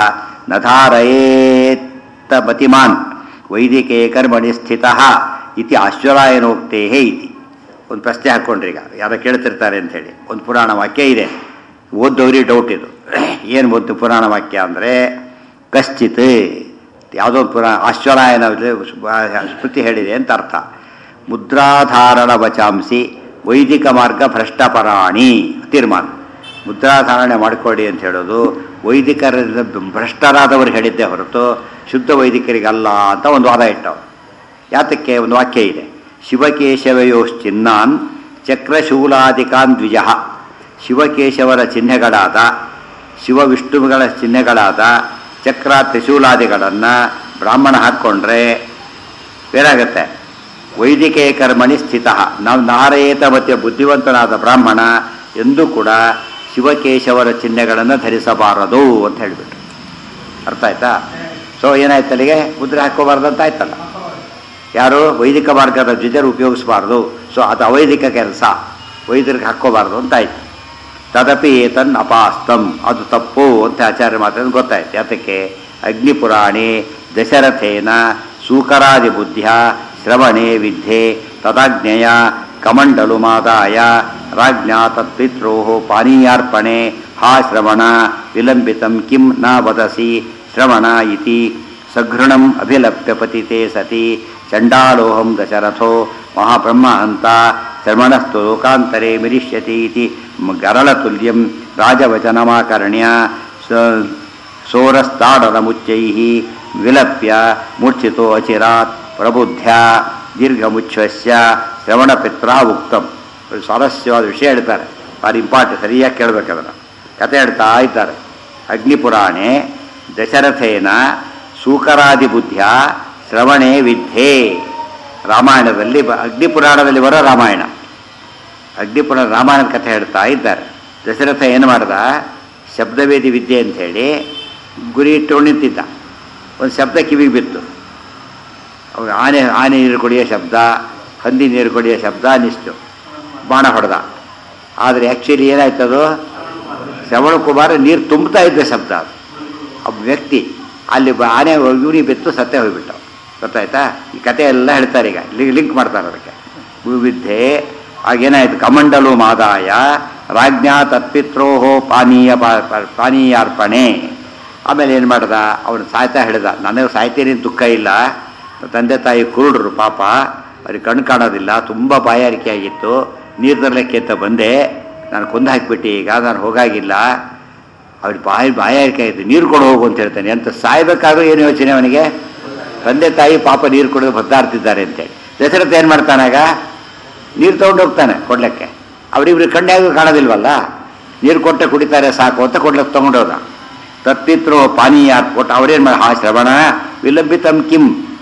ನಧಾರಯೇತ್ತ ಮತಿಮಾನ್ ವೈದಿಕೆ ಕರ್ಮಣಿ ಸ್ಥಿತ ಇತಿ ಅಶ್ವರಾಯನೋಕ್ತೇ ಇತಿ ಒಂದು ಪ್ರಶ್ನೆ ಹಾಕ್ಕೊಂಡ್ರಿ ಈಗ ಯಾರೋ ಕೇಳ್ತಿರ್ತಾರೆ ಅಂಥೇಳಿ ಒಂದು ಪುರಾಣ ವಾಕ್ಯ ಇದೆ ಓದ್ದವ್ರಿಗೆ ಡೌಟ್ ಇದು ಏನು ಓದ್ದು ಪುರಾಣ ವಾಕ್ಯ ಅಂದರೆ ಕಶ್ಚಿತ್ ಯಾವುದೋ ಒಂದು ಪುರಾಣ ಅಶ್ವರಾಯನ ಸ್ಮೃತಿ ಹೇಳಿದೆ ಅಂತ ಅರ್ಥ ಮುದ್ರಾಧಾರಣ ವಚಾಂಸಿ ವೈದಿಕ ಮಾರ್ಗ ಭ್ರಷ್ಟಪರಾಣಿ ತೀರ್ಮಾನ ಮುದ್ರಾಧಾರಣೆ ಮಾಡಿಕೊಡಿ ಅಂತ ಹೇಳೋದು ವೈದಿಕರ ಭ್ರಷ್ಟರಾದವರು ಹೇಳಿದ್ದೆ ಹೊರತು ಶುದ್ಧ ವೈದಿಕರಿಗಲ್ಲ ಅಂತ ಒಂದು ವಾದ ಇಟ್ಟವು ಯಾತಕ್ಕೆ ಒಂದು ವಾಕ್ಯ ಇದೆ ಶಿವಕೇಶವಯೋಶ್ಚಿನ್ನಾನ್ ಚಕ್ರಶೂಲಾದಿಕಾನ್ ದ್ವಿಜ ಶಿವಕೇಶವರ ಚಿಹ್ನೆಗಳಾದ ಶಿವ ವಿಷ್ಣುಗಳ ಚಿಹ್ನೆಗಳಾದ ಚಕ್ರ ತ್ರಿಶೂಲಾದಿಗಳನ್ನು ಬ್ರಾಹ್ಮಣ ಹಾಕ್ಕೊಂಡ್ರೆ ಏನಾಗುತ್ತೆ ವೈದಿಕೆ ಕರ್ಮಣಿ ಸ್ಥಿತ ನಾವು ನಾರೇತ ಮತ್ತು ಬುದ್ಧಿವಂತನಾದ ಬ್ರಾಹ್ಮಣ ಎಂದೂ ಕೂಡ ಶಿವಕೇಶವರ ಚಿಹ್ನೆಗಳನ್ನು ಧರಿಸಬಾರದು ಅಂತ ಹೇಳಿಬಿಟ್ರು ಅರ್ಥ ಆಯ್ತಾ ಸೊ ಏನಾಯ್ತು ಅಲ್ಲಿಗೆ ಮುದ್ರೆ ಹಾಕೋಬಾರ್ದು ಅಂತ ಆಯ್ತಲ್ಲ ಯಾರು ವೈದಿಕ ಮಾರ್ಗದ ದ್ವಿಜರು ಉಪಯೋಗಿಸಬಾರ್ದು ಸೊ ಅದು ಅವೈದಿಕ ಕೆಲಸ ವೈದ್ಯರಿಗೆ ಹಾಕ್ಕೋಬಾರ್ದು ಅಂತ ಆಯ್ತು ತದಪಿ ಏತನ್ ಅಪಾಸ್ತಂ ಅದು ತಪ್ಪು ಅಂತ ಆಚಾರ್ಯ ಮಾತ್ರ ಗೊತ್ತಾಯ್ತು ಯಾತಕ್ಕೆ ಅಗ್ನಿಪುರಾಣೇ ದಶರಥೇನ ಸೂಕರಾದಿ ಬುದ್ಧಿಯ ಶ್ರವಣೆ ವಿದ್ಯೆ ತದಾಜ್ಞೆಯ ಕಮಂಡಲು ಮಾದಾಯ ರಾಜ್ಞಾ ತತ್ಪಿತ್ರೋ ಪಾನೀಯಾರ್ಪಣೆ ಹಾ ಶ್ರವಣ ವಿಲಂಬಿತಂ ಕಿಂ ನ ವದಸಿ ಶ್ರವಣ ಇತಿ ಸಘೃಣಂ ಅಭಿಲಪ್ಯ ಪತಿತೆ ಸತಿ ಚಂಡಾಲೋಹಂ ದಶರಥೋ ಮಹಾಬ್ರಹ್ಮ ಅಂತ ಶ್ರವಣಸ್ತು ಲೋಕಾಂತರೆ ಮಿರಿಷ್ಯತಿ ಇತಿ ಗರಳತುಲ್ಯಂ ರಾಜವಚನಮಾಕರ್ಣ್ಯ ಸೋರಸ್ತಾಡನಮುಚ್ಚೈ ವಿಲಪ್ಯ ಮೂರ್ಛಿತೋ ಅಚಿರಾತ್ ಪ್ರಬುದ್ಧ ದೀರ್ಘಮುಚ್ಛಸ್ಯ ಶ್ರವಣಪಿತ್ರ ಉಕ್ತಂ ಒಂದು ಸ್ವಾರಸ್ಯವಾದ ವಿಷಯ ಹೇಳ್ತಾರೆ ಭಾರಿ ಇಂಪಾರ್ಟೆಂಟ್ ಸರಿಯಾಗಿ ಕೇಳಬೇಕು ಅದನ್ನು ಕತೆ ಹೇಳ್ತಾ ಇದ್ದಾರೆ ಅಗ್ನಿಪುರಾಣೆ ದಶರಥೇನ ಸೂಕರಾದಿ ಬುದ್ಧಿಯ ಶ್ರವಣೆ ವಿದ್ಯೆ ರಾಮಾಯಣದಲ್ಲಿ ಬ- ಅಗ್ನಿಪುರಾಣದಲ್ಲಿ ಬರೋ ರಾಮಾಯಣ ಅಗ್ನಿಪುರಾಣ ರಾಮಾಯಣದ ಕಥೆ ಹೇಳ್ತಾ ಇದ್ದಾರೆ ದಶರಥ ಏನು ಮಾಡ್ದ ಶಬ್ದವೇದಿ ವಿದ್ಯೆ ಅಂಥೇಳಿ ಗುರಿ ಇಟ್ಟು ನಿಂತಿದ್ದ ಒಂದು ಶಬ್ದ ಕಿವಿಗೆ ಬಿತ್ತು ಅವಾಗ ಆನೆ ಆನೆ ನೀರು ಕುಡಿಯೋ ಶಬ್ದ ಹಂದಿ ನೀರು ಕುಡಿಯೋ ಶಬ್ದ ಅನ್ನಿಸ್ತು ಬಾಣ ಹೊಡೆದ ಆದರೆ ಆ್ಯಕ್ಚುಲಿ ಏನಾಯ್ತದು ಶ್ರವಣ ಕುಮಾರ ನೀರು ತುಂಬ್ತಾ ಇದ್ದ ಶಬ್ದ ಅದು ಒಬ್ಬ ವ್ಯಕ್ತಿ ಅಲ್ಲಿ ಬ- ಆನೆ ಇವನಿ ಬಿತ್ತು ಸತ್ತೇ ಹೋಗ್ಬಿಟ್ಟು ಗೊತ್ತಾಯ್ತಾ ಈ ಕತೆ ಎಲ್ಲ ಹೇಳ್ತಾರೆ ಈಗ ಲಿ- ಲಿಂಕ್ ಮಾಡ್ತಾರೆ ಅದಕ್ಕೆ ವಿವಿದ್ಯೆ ಆಗೇನಾಯ್ತು ಕಮಂಡಲು ಮಾದಾಯ ರಾಜ್ಞಾ ತತ್ಪಿತ್ರೋಹೋ ಪಾನೀಯ ಪಾ- ಪಾ- ಪಾನೀಯಾರ್ಪಣೆ ಆಮೇಲೆ ಏನು ಮಾಡ್ದ ಅವನು ಸಾಯ್ತಾ ಹೇಳಿದ ನನಗೆ ಸಾಯ್ತೀನಿ ಅಂತ ದುಃಖ ಇಲ್ಲ ತಂದೆ ತಾಯಿ ಕುರುಡ್ರು ಪಾಪ ಅವ್ರಿಗೆ ಕಣ್ಣು ಕಾಣೋದಿಲ್ಲ ತುಂಬ ಬಾಯಾರಿಕೆ ಆಗಿತ್ತು ನೀರು ತರಲಿಕ್ಕೆ ಅಂತ ಬಂದೆ ನಾನು ಕೊಂದು ಹಾಕಿಬಿಟ್ಟು ಈಗ ನಾನು ಹೋಗಾಗಿಲ್ಲ ಅವ್ರಿಗೆ ಬಾಯಿ ಬಾಯಾರಿಕೆ ಆಯಿತು ನೀರು ಕೊಡು ಹೋಗು ಅಂತ ಹೇಳ್ತಾನೆ ಅಂತ ಸಾಯ್ಬೇಕಾದ್ರೂ ಏನು ಯೋಚನೆ ಅವನಿಗೆ ತಂದೆ ತಾಯಿ ಪಾಪ ನೀರು ಕುಡಿದು ಬದ್ದಾಡ್ತಿದ್ದಾರೆ ಅಂತೇಳಿ ದಶರಥ ಏನು ಮಾಡ್ತಾನಾಗ ನೀರು ತೊಗೊಂಡು ಹೋಗ್ತಾನೆ ಕೊಡ್ಲಿಕ್ಕೆ ಅವರಿಬ್ರು ಕಣ್ಣಾಗೂ ಕಾಣೋದಿಲ್ವಲ್ಲ ನೀರು ಕೊಟ್ಟೆ ಕುಡಿತಾರೆ ಸಾಕು ಅಂತ ಕೊಡ್ಲಿಕ್ಕೆ ತೊಗೊಂಡೋದ ತತ್ಪಿತ್ರು ಪಾನೀಯ ಕೊಟ್ಟು ಅವ್ರೇನು ಮಾಡಿ ಹಾ ಶ್ರವಣ ವಿಲಂಬಿತಂ ಕಿಂ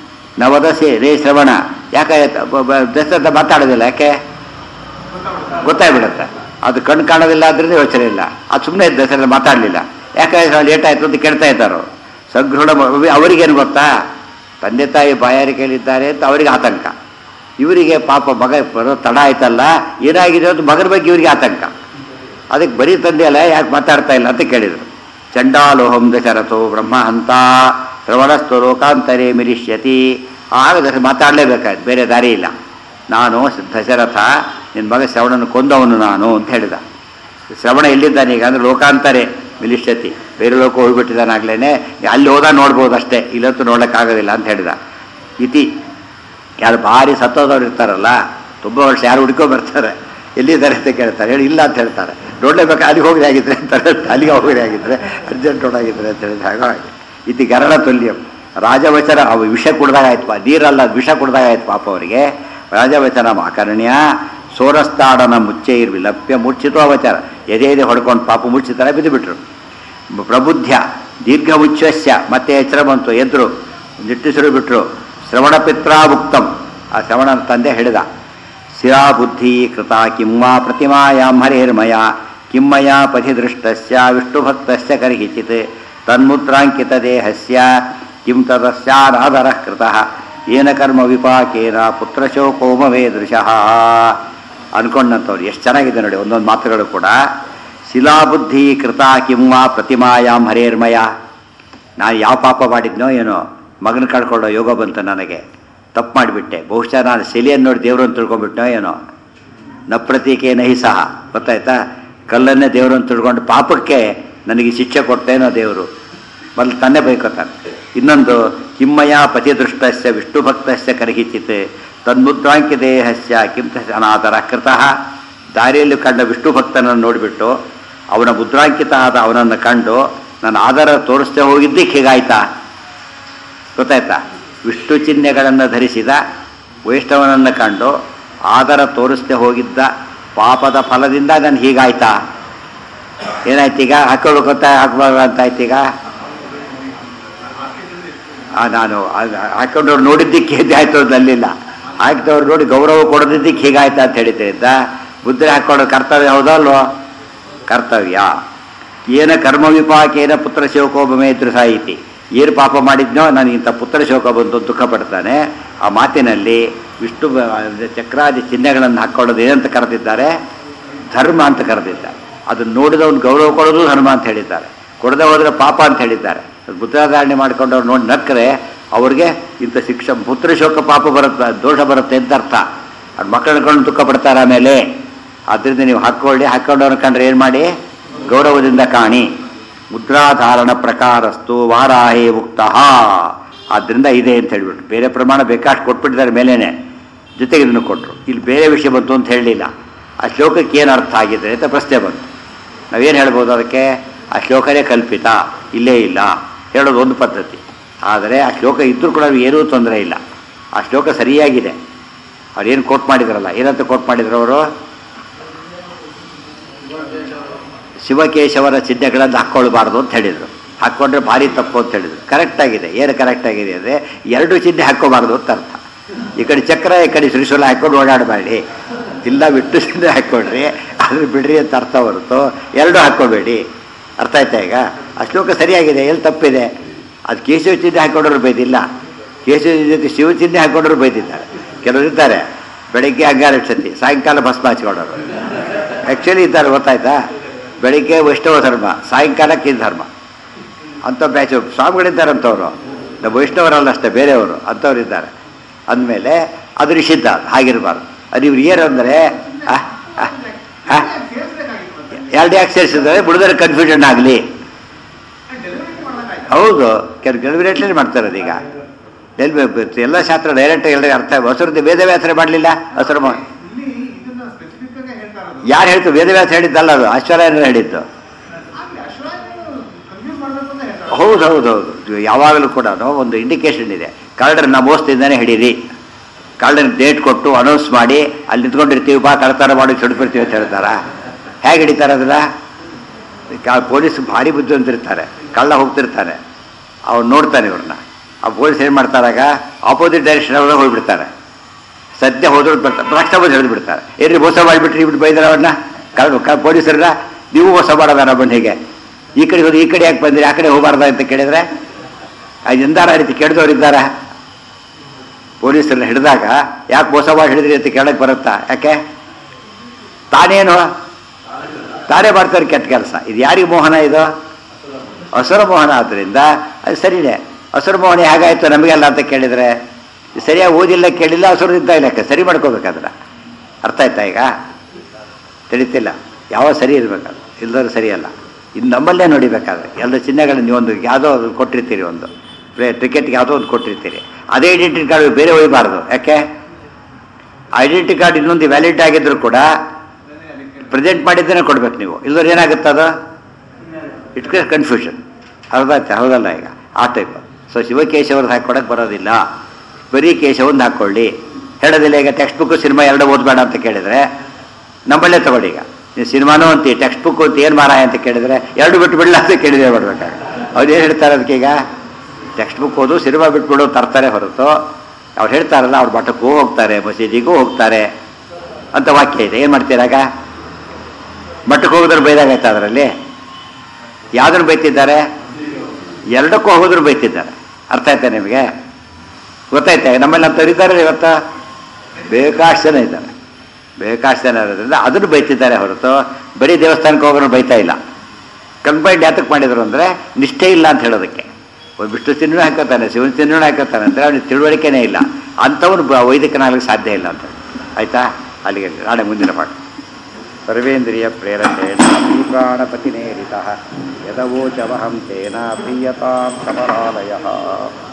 ನವದಸೆ ರೇ ಶ್ರವಣ ಯಾಕೆ ಬ- ಬ- ದಶರಥ ಮಾತಾಡೋದಿಲ್ಲ ಯಾಕೆ ಗೊತ್ತಾಗ್ಬಿಡುತ್ತೆ ಅದು ಕಣ್ಣು ಕಾಣೋದಿಲ್ಲ ಆದ್ರಿಂದ ಯೋಚನೆ ಇಲ್ಲ ಅದು ಸುಮ್ಮನೆ ದಸರಾ ಮಾತಾಡಲಿಲ್ಲ ಯಾಕಂದ್ರೆ ಲೇಟ್ ಆಯ್ತು ಅಂತ ಕೇಳ್ತಾ ಇದ್ದಾರೋ ಸದೃಢ ಅವರಿಗೇನು ಗೊತ್ತಾ ತಂದೆ ತಾಯಿ ಬಾಯಾರಿಕೆಯಲ್ಲಿದ್ದಾರೆ ಅಂತ ಅವರಿಗೆ ಆತಂಕ ಇವರಿಗೆ ಪಾಪ ಮಗ ಬರೋ ತಡ ಆಯ್ತಲ್ಲ ಏನಾಗಿದೆ ಅಂತ ಮಗನ ಬಗ್ಗೆ ಇವರಿಗೆ ಆತಂಕ ಅದಕ್ಕೆ ಬರೀ ತಂದೆ ಅಲ್ಲ ಯಾಕೆ ಮಾತಾಡ್ತಾ ಇಲ್ಲ ಅಂತ ಕೇಳಿದರು ಚಂಡಾಲೋಹಂ ದಶರಥೋ ಬ್ರಹ್ಮ ಹಂತ ಶ್ರವಣಸ್ತು ಲೋಕಾಂತರೇ ಮಿಲಿಷ್ಯತಿ ಆಗ ದಶ ಮಾತಾಡಲೇಬೇಕಾಯ್ತು ಬೇರೆ ದಾರಿ ಇಲ್ಲ ನಾನು ದಶರಥ ನಿನ್ನ ಮಗ ಶ್ರವಣನ ಕೊಂದವನು ನಾನು ಅಂತ ಹೇಳಿದ ಶ್ರವಣ ಎಲ್ಲಿದ್ದಾನೆ ಈಗ ಅಂದ್ರೆ ಲೋಕಾಂತರೇ ಮಿಲಿಷ್ಯತಿ ಬೇರೆ ಲೋಕ ಹೋಗ್ಬಿಟ್ಟಿದ್ದಾನಾಗ್ಲೇ ಅಲ್ಲಿ ಹೋದ ನೋಡ್ಬೋದು ಅಷ್ಟೇ ಇಲ್ಲಂತೂ ನೋಡೋಕ್ಕಾಗೋದಿಲ್ಲ ಅಂತ ಹೇಳಿದ ಇತಿ ಯಾರು ಭಾರಿ ಸತ್ತೋದವ್ರು ಇರ್ತಾರಲ್ಲ ತುಂಬ ವರ್ಷ ಯಾರು ಹುಡ್ಕೊ ಬರ್ತಾರೆ ಎಲ್ಲಿದ್ದಾರೆ ಅಂತ ಕೇಳ್ತಾರೆ ಹೇಳಿ ಇಲ್ಲ ಅಂತ ಹೇಳ್ತಾರೆ ನೋಡ್ಲೇಬೇಕು ಅಲ್ಲಿಗೆ ಹೋಗಿದೆ ಆಗಿದ್ರೆ ಅಂತಾರೆ ಅಲ್ಲಿಗೆ ಹೋಗಿದೆ ಆಗಿದ್ರೆ ಅರ್ಜೆಂಟ್ ನೋಡಾಗಿದ್ರೆ ಅಂತ ಹೇಳಿದ್ರೆ ಹಾಗಾಗಿ ಇತಿ ಗರಳ ತುಲ್ಯಂ ರಾಜವಚನ ಅವು ವಿಷ ಕುಡ್ದಾಗ ಆಯ್ತು ಪಾ ನೀರಲ್ಲ ಅದು ವಿಷ ಕುಡ್ದಾಗ ಆಯ್ತು ಪಾಪ ಅವರಿಗೆ ರಾಜವಚನ ಮಾಕರ್ಣ್ಯ ಸೋರಸ್ತಾಡನ ಮುಚ್ಚೆ ಇರ್ವಿಲಪ್ಯ ಮುಚ್ಚಿತು ಅವಚಾರ ಎದೆ ಎದೆ ಹೊಡ್ಕೊಂಡು ಪಾಪ ಮುಚ್ಚಿತರ ಬಿದ್ದು ಬಿಟ್ರು ಪ್ರಬುದ್ಧ ದೀರ್ಘ ಮುಚ್ಚಸ್ಯ ಮತ್ತೆ ಎಚ್ಚರ ಬಂತು ಎದ್ರು ನಿಟ್ಟಿಸಿರು ಬಿಟ್ರು ಶ್ರವಣ ಪಿತ್ರಾಭುಕ್ತಂ ಆ ಶ್ರವಣನ ತಂದೆ ಹೇಳಿದ ಶಿರಾ ಬುದ್ಧಿ ಕೃತ ಕಿಂವಾ ಪ್ರತಿಮಾಯಾಂ ಹರೇರ್ಮಯ ಕಿಮ್ಮಯ ಪಥಿದೃಷ್ಟಸ್ಯ ವಿಷ್ಣುಭಕ್ತಸ್ಯ ಕರ್ಹಿಚಿತ್ ತನ್ಮುದ್ರಾಂಕಿತ ದೇಹಸ್ಯ ಕಿಂ ತದಸ್ಯಾನಾದರ ಕೃತಃ ಏನ ಕರ್ಮ ವಿಪಾಕೇನ ಪುತ್ರಶೋಕೋಮವೇ ದೃಶಃ ಅನ್ಕೊಂಡಂಥವ್ರು ಎಷ್ಟು ಚೆನ್ನಾಗಿದೆ ನೋಡಿ ಒಂದೊಂದು ಮಾತುಗಳು ಕೂಡ ಶಿಲಾಬುದ್ಧಿ ಕೃತ ಕಿಂವಾ ಪ್ರತಿಮಾಯಾಂ ಹರೇರ್ಮಯ ನಾನು ಯಾವ ಪಾಪ ಮಾಡಿದ್ನೋ ಏನೋ ಮಗನ ಕಳ್ಕೊಳ್ಳೋ ಯೋಗ ಬಂತು ನನಗೆ ತಪ್ಪು ಮಾಡಿಬಿಟ್ಟೆ ಬಹುಶಃ ನಾನು ಸೆಲಿಯನ್ನು ನೋಡಿ ದೇವ್ರನ್ನ ತಿಳ್ಕೊಂಡ್ಬಿಟ್ನೋ ಏನೋ ನ ಪ್ರತೀಕೆ ನಹಿ ಸಹ ಗೊತ್ತಾಯ್ತಾ ಕಲ್ಲನ್ನೇ ದೇವರನ್ನು ತಿಳ್ಕೊಂಡು ಪಾಪಕ್ಕೆ ನನಗೆ ಶಿಕ್ಷೆ ಕೊಡ್ತೇನೋ ದೇವರು ಮೊದಲು ತನ್ನೇ ಬೈಕೋತಾನೆ ಇನ್ನೊಂದು ಕಿಮ್ಮಯ ಪತಿದೃಷ್ಟಸ್ಯ ವಿಷ್ಣು ಭಕ್ತಸ್ಯ ಕರಹಿಚಿತ್ ತನ್ಮುದ್ರಾಂಕಿ ದೇಹಸ್ಯ ಕಿಂತ ಅನಾದರ ಕೃತಃ ದಾರಿಯಲ್ಲಿ ಕಂಡ ವಿಷ್ಣು ಭಕ್ತನನ್ನು ನೋಡಿಬಿಟ್ಟು ಅವನ ಮುದ್ರಾಂಕಿತ ಆದ ಅವನನ್ನು ಕಂಡು ನನ್ನ ಆಧಾರ ತೋರಿಸ್ದೆ ಹೋಗಿದ್ದಕ್ಕೆ ಹೀಗಾಯ್ತಾ ಗೊತ್ತಾಯ್ತಾ ವಿಷ್ಣು ಚಿಹ್ನೆಗಳನ್ನು ಧರಿಸಿದ ವೈಷ್ಣವನನ್ನು ಕಂಡು ಆದರ ತೋರಿಸ್ದೆ ಹೋಗಿದ್ದ ಪಾಪದ ಫಲದಿಂದ ನಾನು ಹೀಗಾಯ್ತಾ ಏನಾಯ್ತೀಗ ಹಾಕೊಳ್ಳೋಕೆ ಗೊತ್ತಾ ಹಾಕ್ಬಾರ್ದು ಅಂತ ಆಯ್ತೀಗ ಆ, ನಾನು ಆ- ಹಾಕೊಂಡವ್ರು ನೋಡಿದ್ದಕ್ಕೆ ಆಯ್ತು ಅಂತ ಅಲ್ಲಿಲ್ಲ ಹಾಕಿದವ್ರು ನೋಡಿ ಗೌರವ ಕೊಡದಿದ್ದಕ್ಕೆ ಹೀಗಾಯ್ತಾ ಅಂತ ಹೇಳಿದ್ರಿಂದ ಮುದ್ರೆ ಹಾಕೊಳ್ಳೋ ಕರ್ತವ್ಯ ಹೌದೋ ಅಲ್ವೋ ಕರ್ತವ್ಯ ಏನ ಕರ್ಮ ವಿಪಾಕೇನ ಪುತ್ರ ಶಿವಕೋಪಮೇ ಸಾಹಿತಿ ಏನು ಪಾಪ ಮಾಡಿದ್ನೋ ನನಗೆ ಇಂಥ ಪುತ್ರ ಶೋಕ ಬಂತು ದುಃಖ ಪಡ್ತಾನೆ ಆ ಮಾತಿನಲ್ಲಿ ವಿಷ್ಣು ಬ- ಚಕ್ರಾದಿ ಚಿಹ್ನೆಗಳನ್ನು ಹಾಕ್ಕೊಳ್ಳೋದು ಏನಂತ ಕರೆದಿದ್ದಾರೆ ಧರ್ಮ ಅಂತ ಕರೆದಿದ್ದಾರೆ ಅದನ್ನು ನೋಡಿದವನು ಗೌರವ ಕೊಡೋದು ಧರ್ಮ ಅಂತ ಹೇಳಿದ್ದಾರೆ ಕೊಡದೆ ಹೋದರೆ ಪಾಪ ಅಂತ ಹೇಳಿದ್ದಾರೆ ಬುದ್ಧಾಧಾರಣೆ ಮಾಡ್ಕೊಂಡವ್ರು ನೋಡಿ ನಕ್ಕರೆ ಅವ್ರಿಗೆ ಇಂಥ ಶಿಕ್ಷೆ ಪುತ್ರ ಶೋಕ ಪಾಪ ಬರುತ್ತೆ ದೋಷ ಬರುತ್ತೆ ಅಂತ ಅರ್ಥ ಅವ್ರ ಮಕ್ಕಳನ್ನ ಕಂಡು ದುಃಖ ಪಡ್ತಾರೆ ಆಮೇಲೆ ಆದ್ದರಿಂದ ನೀವು ಹಾಕ್ಕೊಳ್ಳಿ ಹಾಕ್ಕೊಂಡವ್ರನ್ನ ಕಂಡ್ರೆ ಏನು ಮಾಡಿ ಗೌರವದಿಂದ ಕಾಣಿ ಮುದ್ರಾಧಾರಣ ಪ್ರಕಾರಸ್ತು ವಾರಾಹೇ ಮುಕ್ತ ಆದ್ದರಿಂದ ಇದೆ ಅಂತ ಹೇಳ್ಬಿಟ್ಟು ಬೇರೆ ಪ್ರಮಾಣ ಬೇಕಾಷ್ಟು ಕೊಟ್ಬಿಟ್ಟಿದ್ದಾರೆ ಮೇಲೇನೆ ಜೊತೆಗೆ ಇದನ್ನು ಕೊಟ್ಟರು ಇಲ್ಲಿ ಬೇರೆ ವಿಷಯ ಬಂತು ಅಂತ ಹೇಳಲಿಲ್ಲ ಆ ಶ್ಲೋಕಕ್ಕೆ ಏನು ಅರ್ಥ ಆಗಿದೆ ಅಂತ ಪ್ರಶ್ನೆ ಬಂತು ನಾವೇನು ಹೇಳ್ಬೋದು ಅದಕ್ಕೆ ಆ ಶ್ಲೋಕನೇ ಕಲ್ಪಿತ ಇಲ್ಲೇ ಇಲ್ಲ ಹೇಳೋದು ಒಂದು ಪದ್ಧತಿ ಆದರೆ ಆ ಶ್ಲೋಕ ಇದ್ದರೂ ಕೂಡ ಏನೂ ತೊಂದರೆ ಇಲ್ಲ ಆ ಶ್ಲೋಕ ಸರಿಯಾಗಿದೆ ಅವ್ರು ಏನು ಕೋಟ್ ಮಾಡಿದ್ರಲ್ಲ ಏನಂತ ಕೋಟ್ ಮಾಡಿದ್ರು ಅವರು ಶಿವಕೇಶವರ ಚಿಹ್ನೆಗಳನ್ನು ಹಾಕ್ಕೊಳ್ಬಾರ್ದು ಅಂತ ಹೇಳಿದರು ಹಾಕ್ಕೊಂಡ್ರೆ ಭಾರಿ ತಪ್ಪು ಅಂತ ಹೇಳಿದ್ರು ಕರೆಕ್ಟ್ ಆಗಿದೆ ಏನು ಕರೆಕ್ಟ್ ಆಗಿದೆ ಅಂದರೆ ಎರಡು ಚಿಹ್ನೆ ಹಾಕ್ಕೋಬಾರ್ದು ಅಂತ ಅರ್ಥ ಈ ಕಡೆ ಚಕ್ರ ಈ ಕಡೆ ಶ್ರೀಶೂಲ ಹಾಕ್ಕೊಂಡು ಓಡಾಡಬೇಡಿ ಇಲ್ಲ ಬಿಟ್ಟು ಚಿಹ್ನೆ ಹಾಕ್ಕೊಡ್ರಿ ಅದ್ರ ಬಿಡ್ರಿ ಅಂತ ಅರ್ಥ ಹೊರತು ಎರಡು ಹಾಕ್ಕೋಬೇಡಿ ಅರ್ಥ ಆಯ್ತಾ ಈಗ ಆ ಶ್ಲೋಕ ಸರಿಯಾಗಿದೆ ಎಲ್ಲಿ ತಪ್ಪಿದೆ ಅದು ಕೇಶವ ಚಿಹ್ನೆ ಹಾಕ್ಕೊಂಡ್ರು ಬೈದಿಲ್ಲ ಕೇಶವ ಜೊತೆ ಶಿವ ಚಿಹ್ನೆ ಹಾಕ್ಕೊಂಡ್ರು ಬೈದಿದ್ದಾರೆ ಕೆಲವರು ಇದ್ದಾರೆ ಬೆಳಗ್ಗೆ ಹಂಗಾರ ಸತಿ ಸಾಯಂಕಾಲ ಭಸ್ಮ ಹಚ್ಕೊಂಡವರು ಆ್ಯಕ್ಚುಲಿ ಇದ್ದಾರೆ ಗೊತ್ತಾಯ್ತಾ ಬೆಳಿಗ್ಗೆ ವೈಷ್ಣವ ಧರ್ಮ ಸಾಯಂಕಾಲಕ್ಕೆ ಇದು ಧರ್ಮ ಅಂಥ ಬ್ಯಾಚು ಸ್ವಾಮಿಗಳಿದ್ದಾರಂಥವ್ರು ನಮ್ಮ ವೈಷ್ಣವರಲ್ಲ ಅಷ್ಟೇ ಬೇರೆಯವರು ಅಂಥವ್ರು ಇದ್ದಾರೆ ಅಂದಮೇಲೆ ಅದು ನಿಷಿದ್ಧ ಹಾಗಿರಬಾರ್ದು ಅದು ಇವ್ರು ಏನು ಅಂದರೆ ಎರಡು ಯಾಕೆ ಸೇರಿಸಿದ್ದಾರೆ ಬಿಡಿದ್ರೆ ಕನ್ಫ್ಯೂಷನ್ ಆಗಲಿ ಹೌದು ಕೆಲವು ಡೆಲಿವರೇಟ್ಲೇ ಮಾಡ್ತಾರೆ ಅದೀಗ ಡೆಲ್ವೆ ಎಲ್ಲ ಶಾಸ್ತ್ರ ಡೈರೆಕ್ಟ್ ಎಲ್ಲರಿಗೆ ಅರ್ಥ ಹಸುರದ್ದು ವೇದವ್ಯಾಸರೆ ಮಾಡಲಿಲ್ಲ ಹಸುರು ಮಾ ಇಲ್ಲಿ ಇದನ್ನ ಸ್ಪೆಸಿಫಿಕ್ ಆಗಿ ಹೇಳ್ತಾ ಇರೋದು ಯಾರು ಹೇಳ್ತು ವೇದವ್ಯಾಸ ಹೇಳಿದ್ದಲ್ಲ ಅದು ಅಶ್ವರಾಯನ ಹೇಳಿದ್ದು ಆಗ್ಲಿ ಅಶ್ವರಾಯರು ಕನ್ಫ್ಯೂಸ್ ಮಾಡಬೇಕು ಅಂತ ಹೇಳ್ತಾರೆ ಹೌದು ಹೌದು ಹೌದು ಯಾವಾಗಲೂ ಕೂಡ ಒಂದು ಇಂಡಿಕೇಶನ್ ಇದೆ ಕಳ್ಳರನ್ನ ಮೋಸದಿಂದಾನೇ ಹಿಡೀರಿ ಕಳ್ಳನ ಡೇಟ್ ಕೊಟ್ಟು ಅನೌನ್ಸ್ ಮಾಡಿ ಅಲ್ಲಿ ನಿಂತ್ಕೊಂಡಿರ್ತೀವಿ ಬಾ ಕಳ್ತನ ಮಾಡಿ ಚುಡುಪಿರ್ತೀವಿ ಅಂತ ಹೇಳ್ತಾರ ಹೇಗೆ ಹಿಡಿತಾರೆ ಅದನ್ನ ಕಾ- ಪೊಲೀಸ್ ಭಾರಿ ಬುದ್ಧಿವಂತಿರ್ತಾರೆ ಕಳ್ಳ ಹೋಗ್ತಿರ್ತಾನೆ ಅವ್ನು ನೋಡ್ತಾನೆ ಇವ್ರನ್ನ ಆ ಪೊಲೀಸ್ ಏನು ಮಾಡ್ತಾರಾಗ ಆಪೋಸಿಟ್ ಡೈರೆಕ್ಷನ್ ಒಳಗೆ ಹೋಗ್ಬಿಡ್ತಾರೆ ಸದ್ಯ ಹೋದ್ರು ಬರ್ತಾರೆ ರಕ್ತ ಬಂದು ಹಿಡಿದು ಬಿಡ್ತಾರೆ ಏನ್ರಿ ಮೋಸ ಮಾಡಿಬಿಟ್ರಿ ಇವ್ರು ಬೈದಾರ ಅವ್ರನ್ನ ಕಳ್ಳ ಕ- ಪೊಲೀಸರನ್ನ ನೀವು ಮೋಸ ಮಾಡೋದಾರ ಬಂದು ಹೇಗೆ ಈ ಕಡೆ ಹೋಗಿ ಈ ಕಡೆ ಯಾಕೆ ಬಂದ್ರಿ ಆ ಕಡೆ ಹೋಗಬಾರ್ದ ಅಂತ ಕೇಳಿದ್ರೆ ಅದು ಎಂದಾರ ಆ ರೀತಿ ಕೆಡ್ದವ್ರಿದ್ದಾರ ಪೊಲೀಸರನ್ನ ಹಿಡಿದಾಗ ಯಾಕೆ ಮೋಸ ಮಾಡಿ ಹಿಡಿದ್ರಿ ಅಂತ ಕೇಳಕ್ಕೆ ಬರುತ್ತಾ ಯಾಕೆ ತಾನೇನು ತಾನೇ ಮಾಡ್ತಾರೆ ಕೆಟ್ಟ ಕೆಲಸ ಇದು ಯಾರಿಗೆ ಮೋಹನ ಇದು ಹಸುರ ಮೋಹನ ಆದ್ದರಿಂದ ಅದು ಸರಿನೇ ಹಸುರ ಮೋಹನ ಹೇಗಾಯ್ತು ನಮಗೆಲ್ಲ ಅಂತ ಕೇಳಿದರೆ ಸರಿಯಾಗಿ ಓದಿಲ್ಲ ಕೇಳಿಲ್ಲ ಹಸುರದಿದ್ದ ಲೆಕ್ಕ ಸರಿ ಮಾಡ್ಕೋಬೇಕಾದ್ರೆ ಅರ್ಥ ಆಯ್ತಾ ಈಗ ತಿಳಿತಿಲ್ಲ ಯಾವ ಸರಿ ಇರಬೇಕದು ಇಲ್ದವ್ರು ಸರಿಯಲ್ಲ ಇನ್ನು ನಮ್ಮಲ್ಲೇ ನೋಡಿಬೇಕಾದ್ರೆ ಎಲ್ಲ ಚಿಹ್ನೆಗಳನ್ನ ನೀವೊಂದು ಯಾವುದೋ ಒಂದು ಕೊಟ್ಟಿರ್ತೀರಿ ಒಂದು ಟಿಕೆಟ್ಗೆ ಯಾವುದೋ ಒಂದು ಕೊಟ್ಟಿರ್ತೀರಿ ಅದೇ ಐಡೆಂಟಿಟಿ ಕಾರ್ಡ್ ಬೇರೆ ಒಯ್ಯಬಾರ್ದು ಯಾಕೆ ಐಡೆಂಟಿಟಿ ಕಾರ್ಡ್ ಇನ್ನೊಂದು ವ್ಯಾಲಿಡ್ ಆಗಿದ್ರು ಕೂಡ ಪ್ರೆಸೆಂಟ್ ಮಾಡಿದ್ದೇನೆ ಕೊಡ್ಬೇಕು ನೀವು ಇಲ್ಲದ್ರೆ ಏನಾಗುತ್ತೆ ಅದು ಇಟ್ ಕ್ರಿಯೇಟ್ ಕನ್ಫ್ಯೂಷನ್ ಅರ್ಧಾಯ್ತು ಹೌದಲ್ಲ ಈಗ ಆ ಟೈಪ್ ಸೊ ಶಿವಕೇಶವ್ರದ್ದು ಹಾಕೊಡಕ್ಕೆ ಬರೋದಿಲ್ಲ ಬರೀ ಕೇಶವಂದು ಹಾಕ್ಕೊಳ್ಳಿ ಹೇಳೋದಿಲ್ಲ ಈಗ ಟೆಕ್ಸ್ಟ್ ಬುಕ್ ಸಿನಿಮಾ ಎರಡು ಓದಬೇಡ ಅಂತ ಕೇಳಿದರೆ ನಮ್ಮಲ್ಲೇ ತಗೊಳ್ಳಿ ಈಗ ನೀವು ಸಿನಿಮಾನೂ ಅಂತೀ ಟೆಕ್ಸ್ಟ್ ಬುಕ್ ಅಂತ ಏನು ಮಾರಾಯ ಅಂತ ಕೇಳಿದರೆ ಎರಡು ಬಿಟ್ಟು ಬಿಡಲ್ಲ ಅಂತ ಕೇಳಿದ್ರೆ ಮಾಡ್ಬೇಕಾಗ ಅವ್ರು ಏನು ಹೇಳ್ತಾರೆ ಅದಕ್ಕೆ ಈಗ ಟೆಕ್ಸ್ಟ್ ಬುಕ್ ಓದು ಸಿನಿಮಾ ಬಿಟ್ಬಿಡು ತರ್ತಾರೆ ಹೊರತು ಅವ್ರು ಹೇಳ್ತಾರಲ್ಲ ಅವ್ರ ಮಠಕ್ಕೂ ಹೋಗ್ತಾರೆ ಮಸೀದಿಗೂ ಹೋಗ್ತಾರೆ ಅಂತ ವಾಕ್ಯ ಇದೆ ಏನು ಮಾಡ್ತೀರಾಗ ಮಠಕ್ಕೆ ಹೋಗಿದ್ರೆ ಬೈದಾಗೈತೆ ಅದರಲ್ಲಿ ಯಾವ್ದನ್ನು ಬೈತಿದ್ದಾರೆ ಎರಡಕ್ಕೂ ಹೋಗಿದ್ರು ಬೈತಿದ್ದಾರೆ ಅರ್ಥ ಆಯ್ತಾ ನಿಮಗೆ ಗೊತ್ತಾಯ್ತಾ ನಮ್ಮಲ್ಲಿ ಅಂತ ಇದ್ದಾರೆ ಇವತ್ತು ಬೇಕಾಷ್ಟು ಜನ ಇದ್ದಾರೆ ಬೇಕಾಷ್ಟು ಜನ ಇರೋದ್ರಿಂದ ಅದನ್ನು ಬೈತಿದ್ದಾರೆ ಹೊರತು ಬರೀ ದೇವಸ್ಥಾನಕ್ಕೆ ಹೋಗೋರು ಬೈತಾ ಇಲ್ಲ ಕಂಬೈಂಡ್ ಯಾತಕ್ಕೆ ಮಾಡಿದ್ರು ಅಂದರೆ ನಿಷ್ಠೆ ಇಲ್ಲ ಅಂತ ಹೇಳೋದಕ್ಕೆ ಒಂದು ವಿಷ್ಣು ತಿನ್ನೂ ಹಾಕೋತಾನೆ ಶಿವನ ತಿನ್ನೂ ಹಾಕೋತಾನೆ ಅಂದರೆ ಅವನಿಗೆ ತಿಳುವಳಿಕೆನೇ ಇಲ್ಲ ಅಂಥವನು ಬ ವೈದಿಕನಾಗಲಿಕ್ಕೆ ಸಾಧ್ಯ ಇಲ್ಲ ಅಂತ ಆಯಿತಾ ಅಲ್ಲಿಗೆ ನಾಳೆ ಮುಂದಿನ ಪಾಠ ಸರ್ವೇಂದ್ರಿಯ ಪ್ರೇರಕೇಣ ಪ್ರಾಣಪತಿನೇರಿತ ಯದವೋಚವಹಂ ತೇನ ಪ್ರೀಯತಾಂ ಸಮರಾಲಯ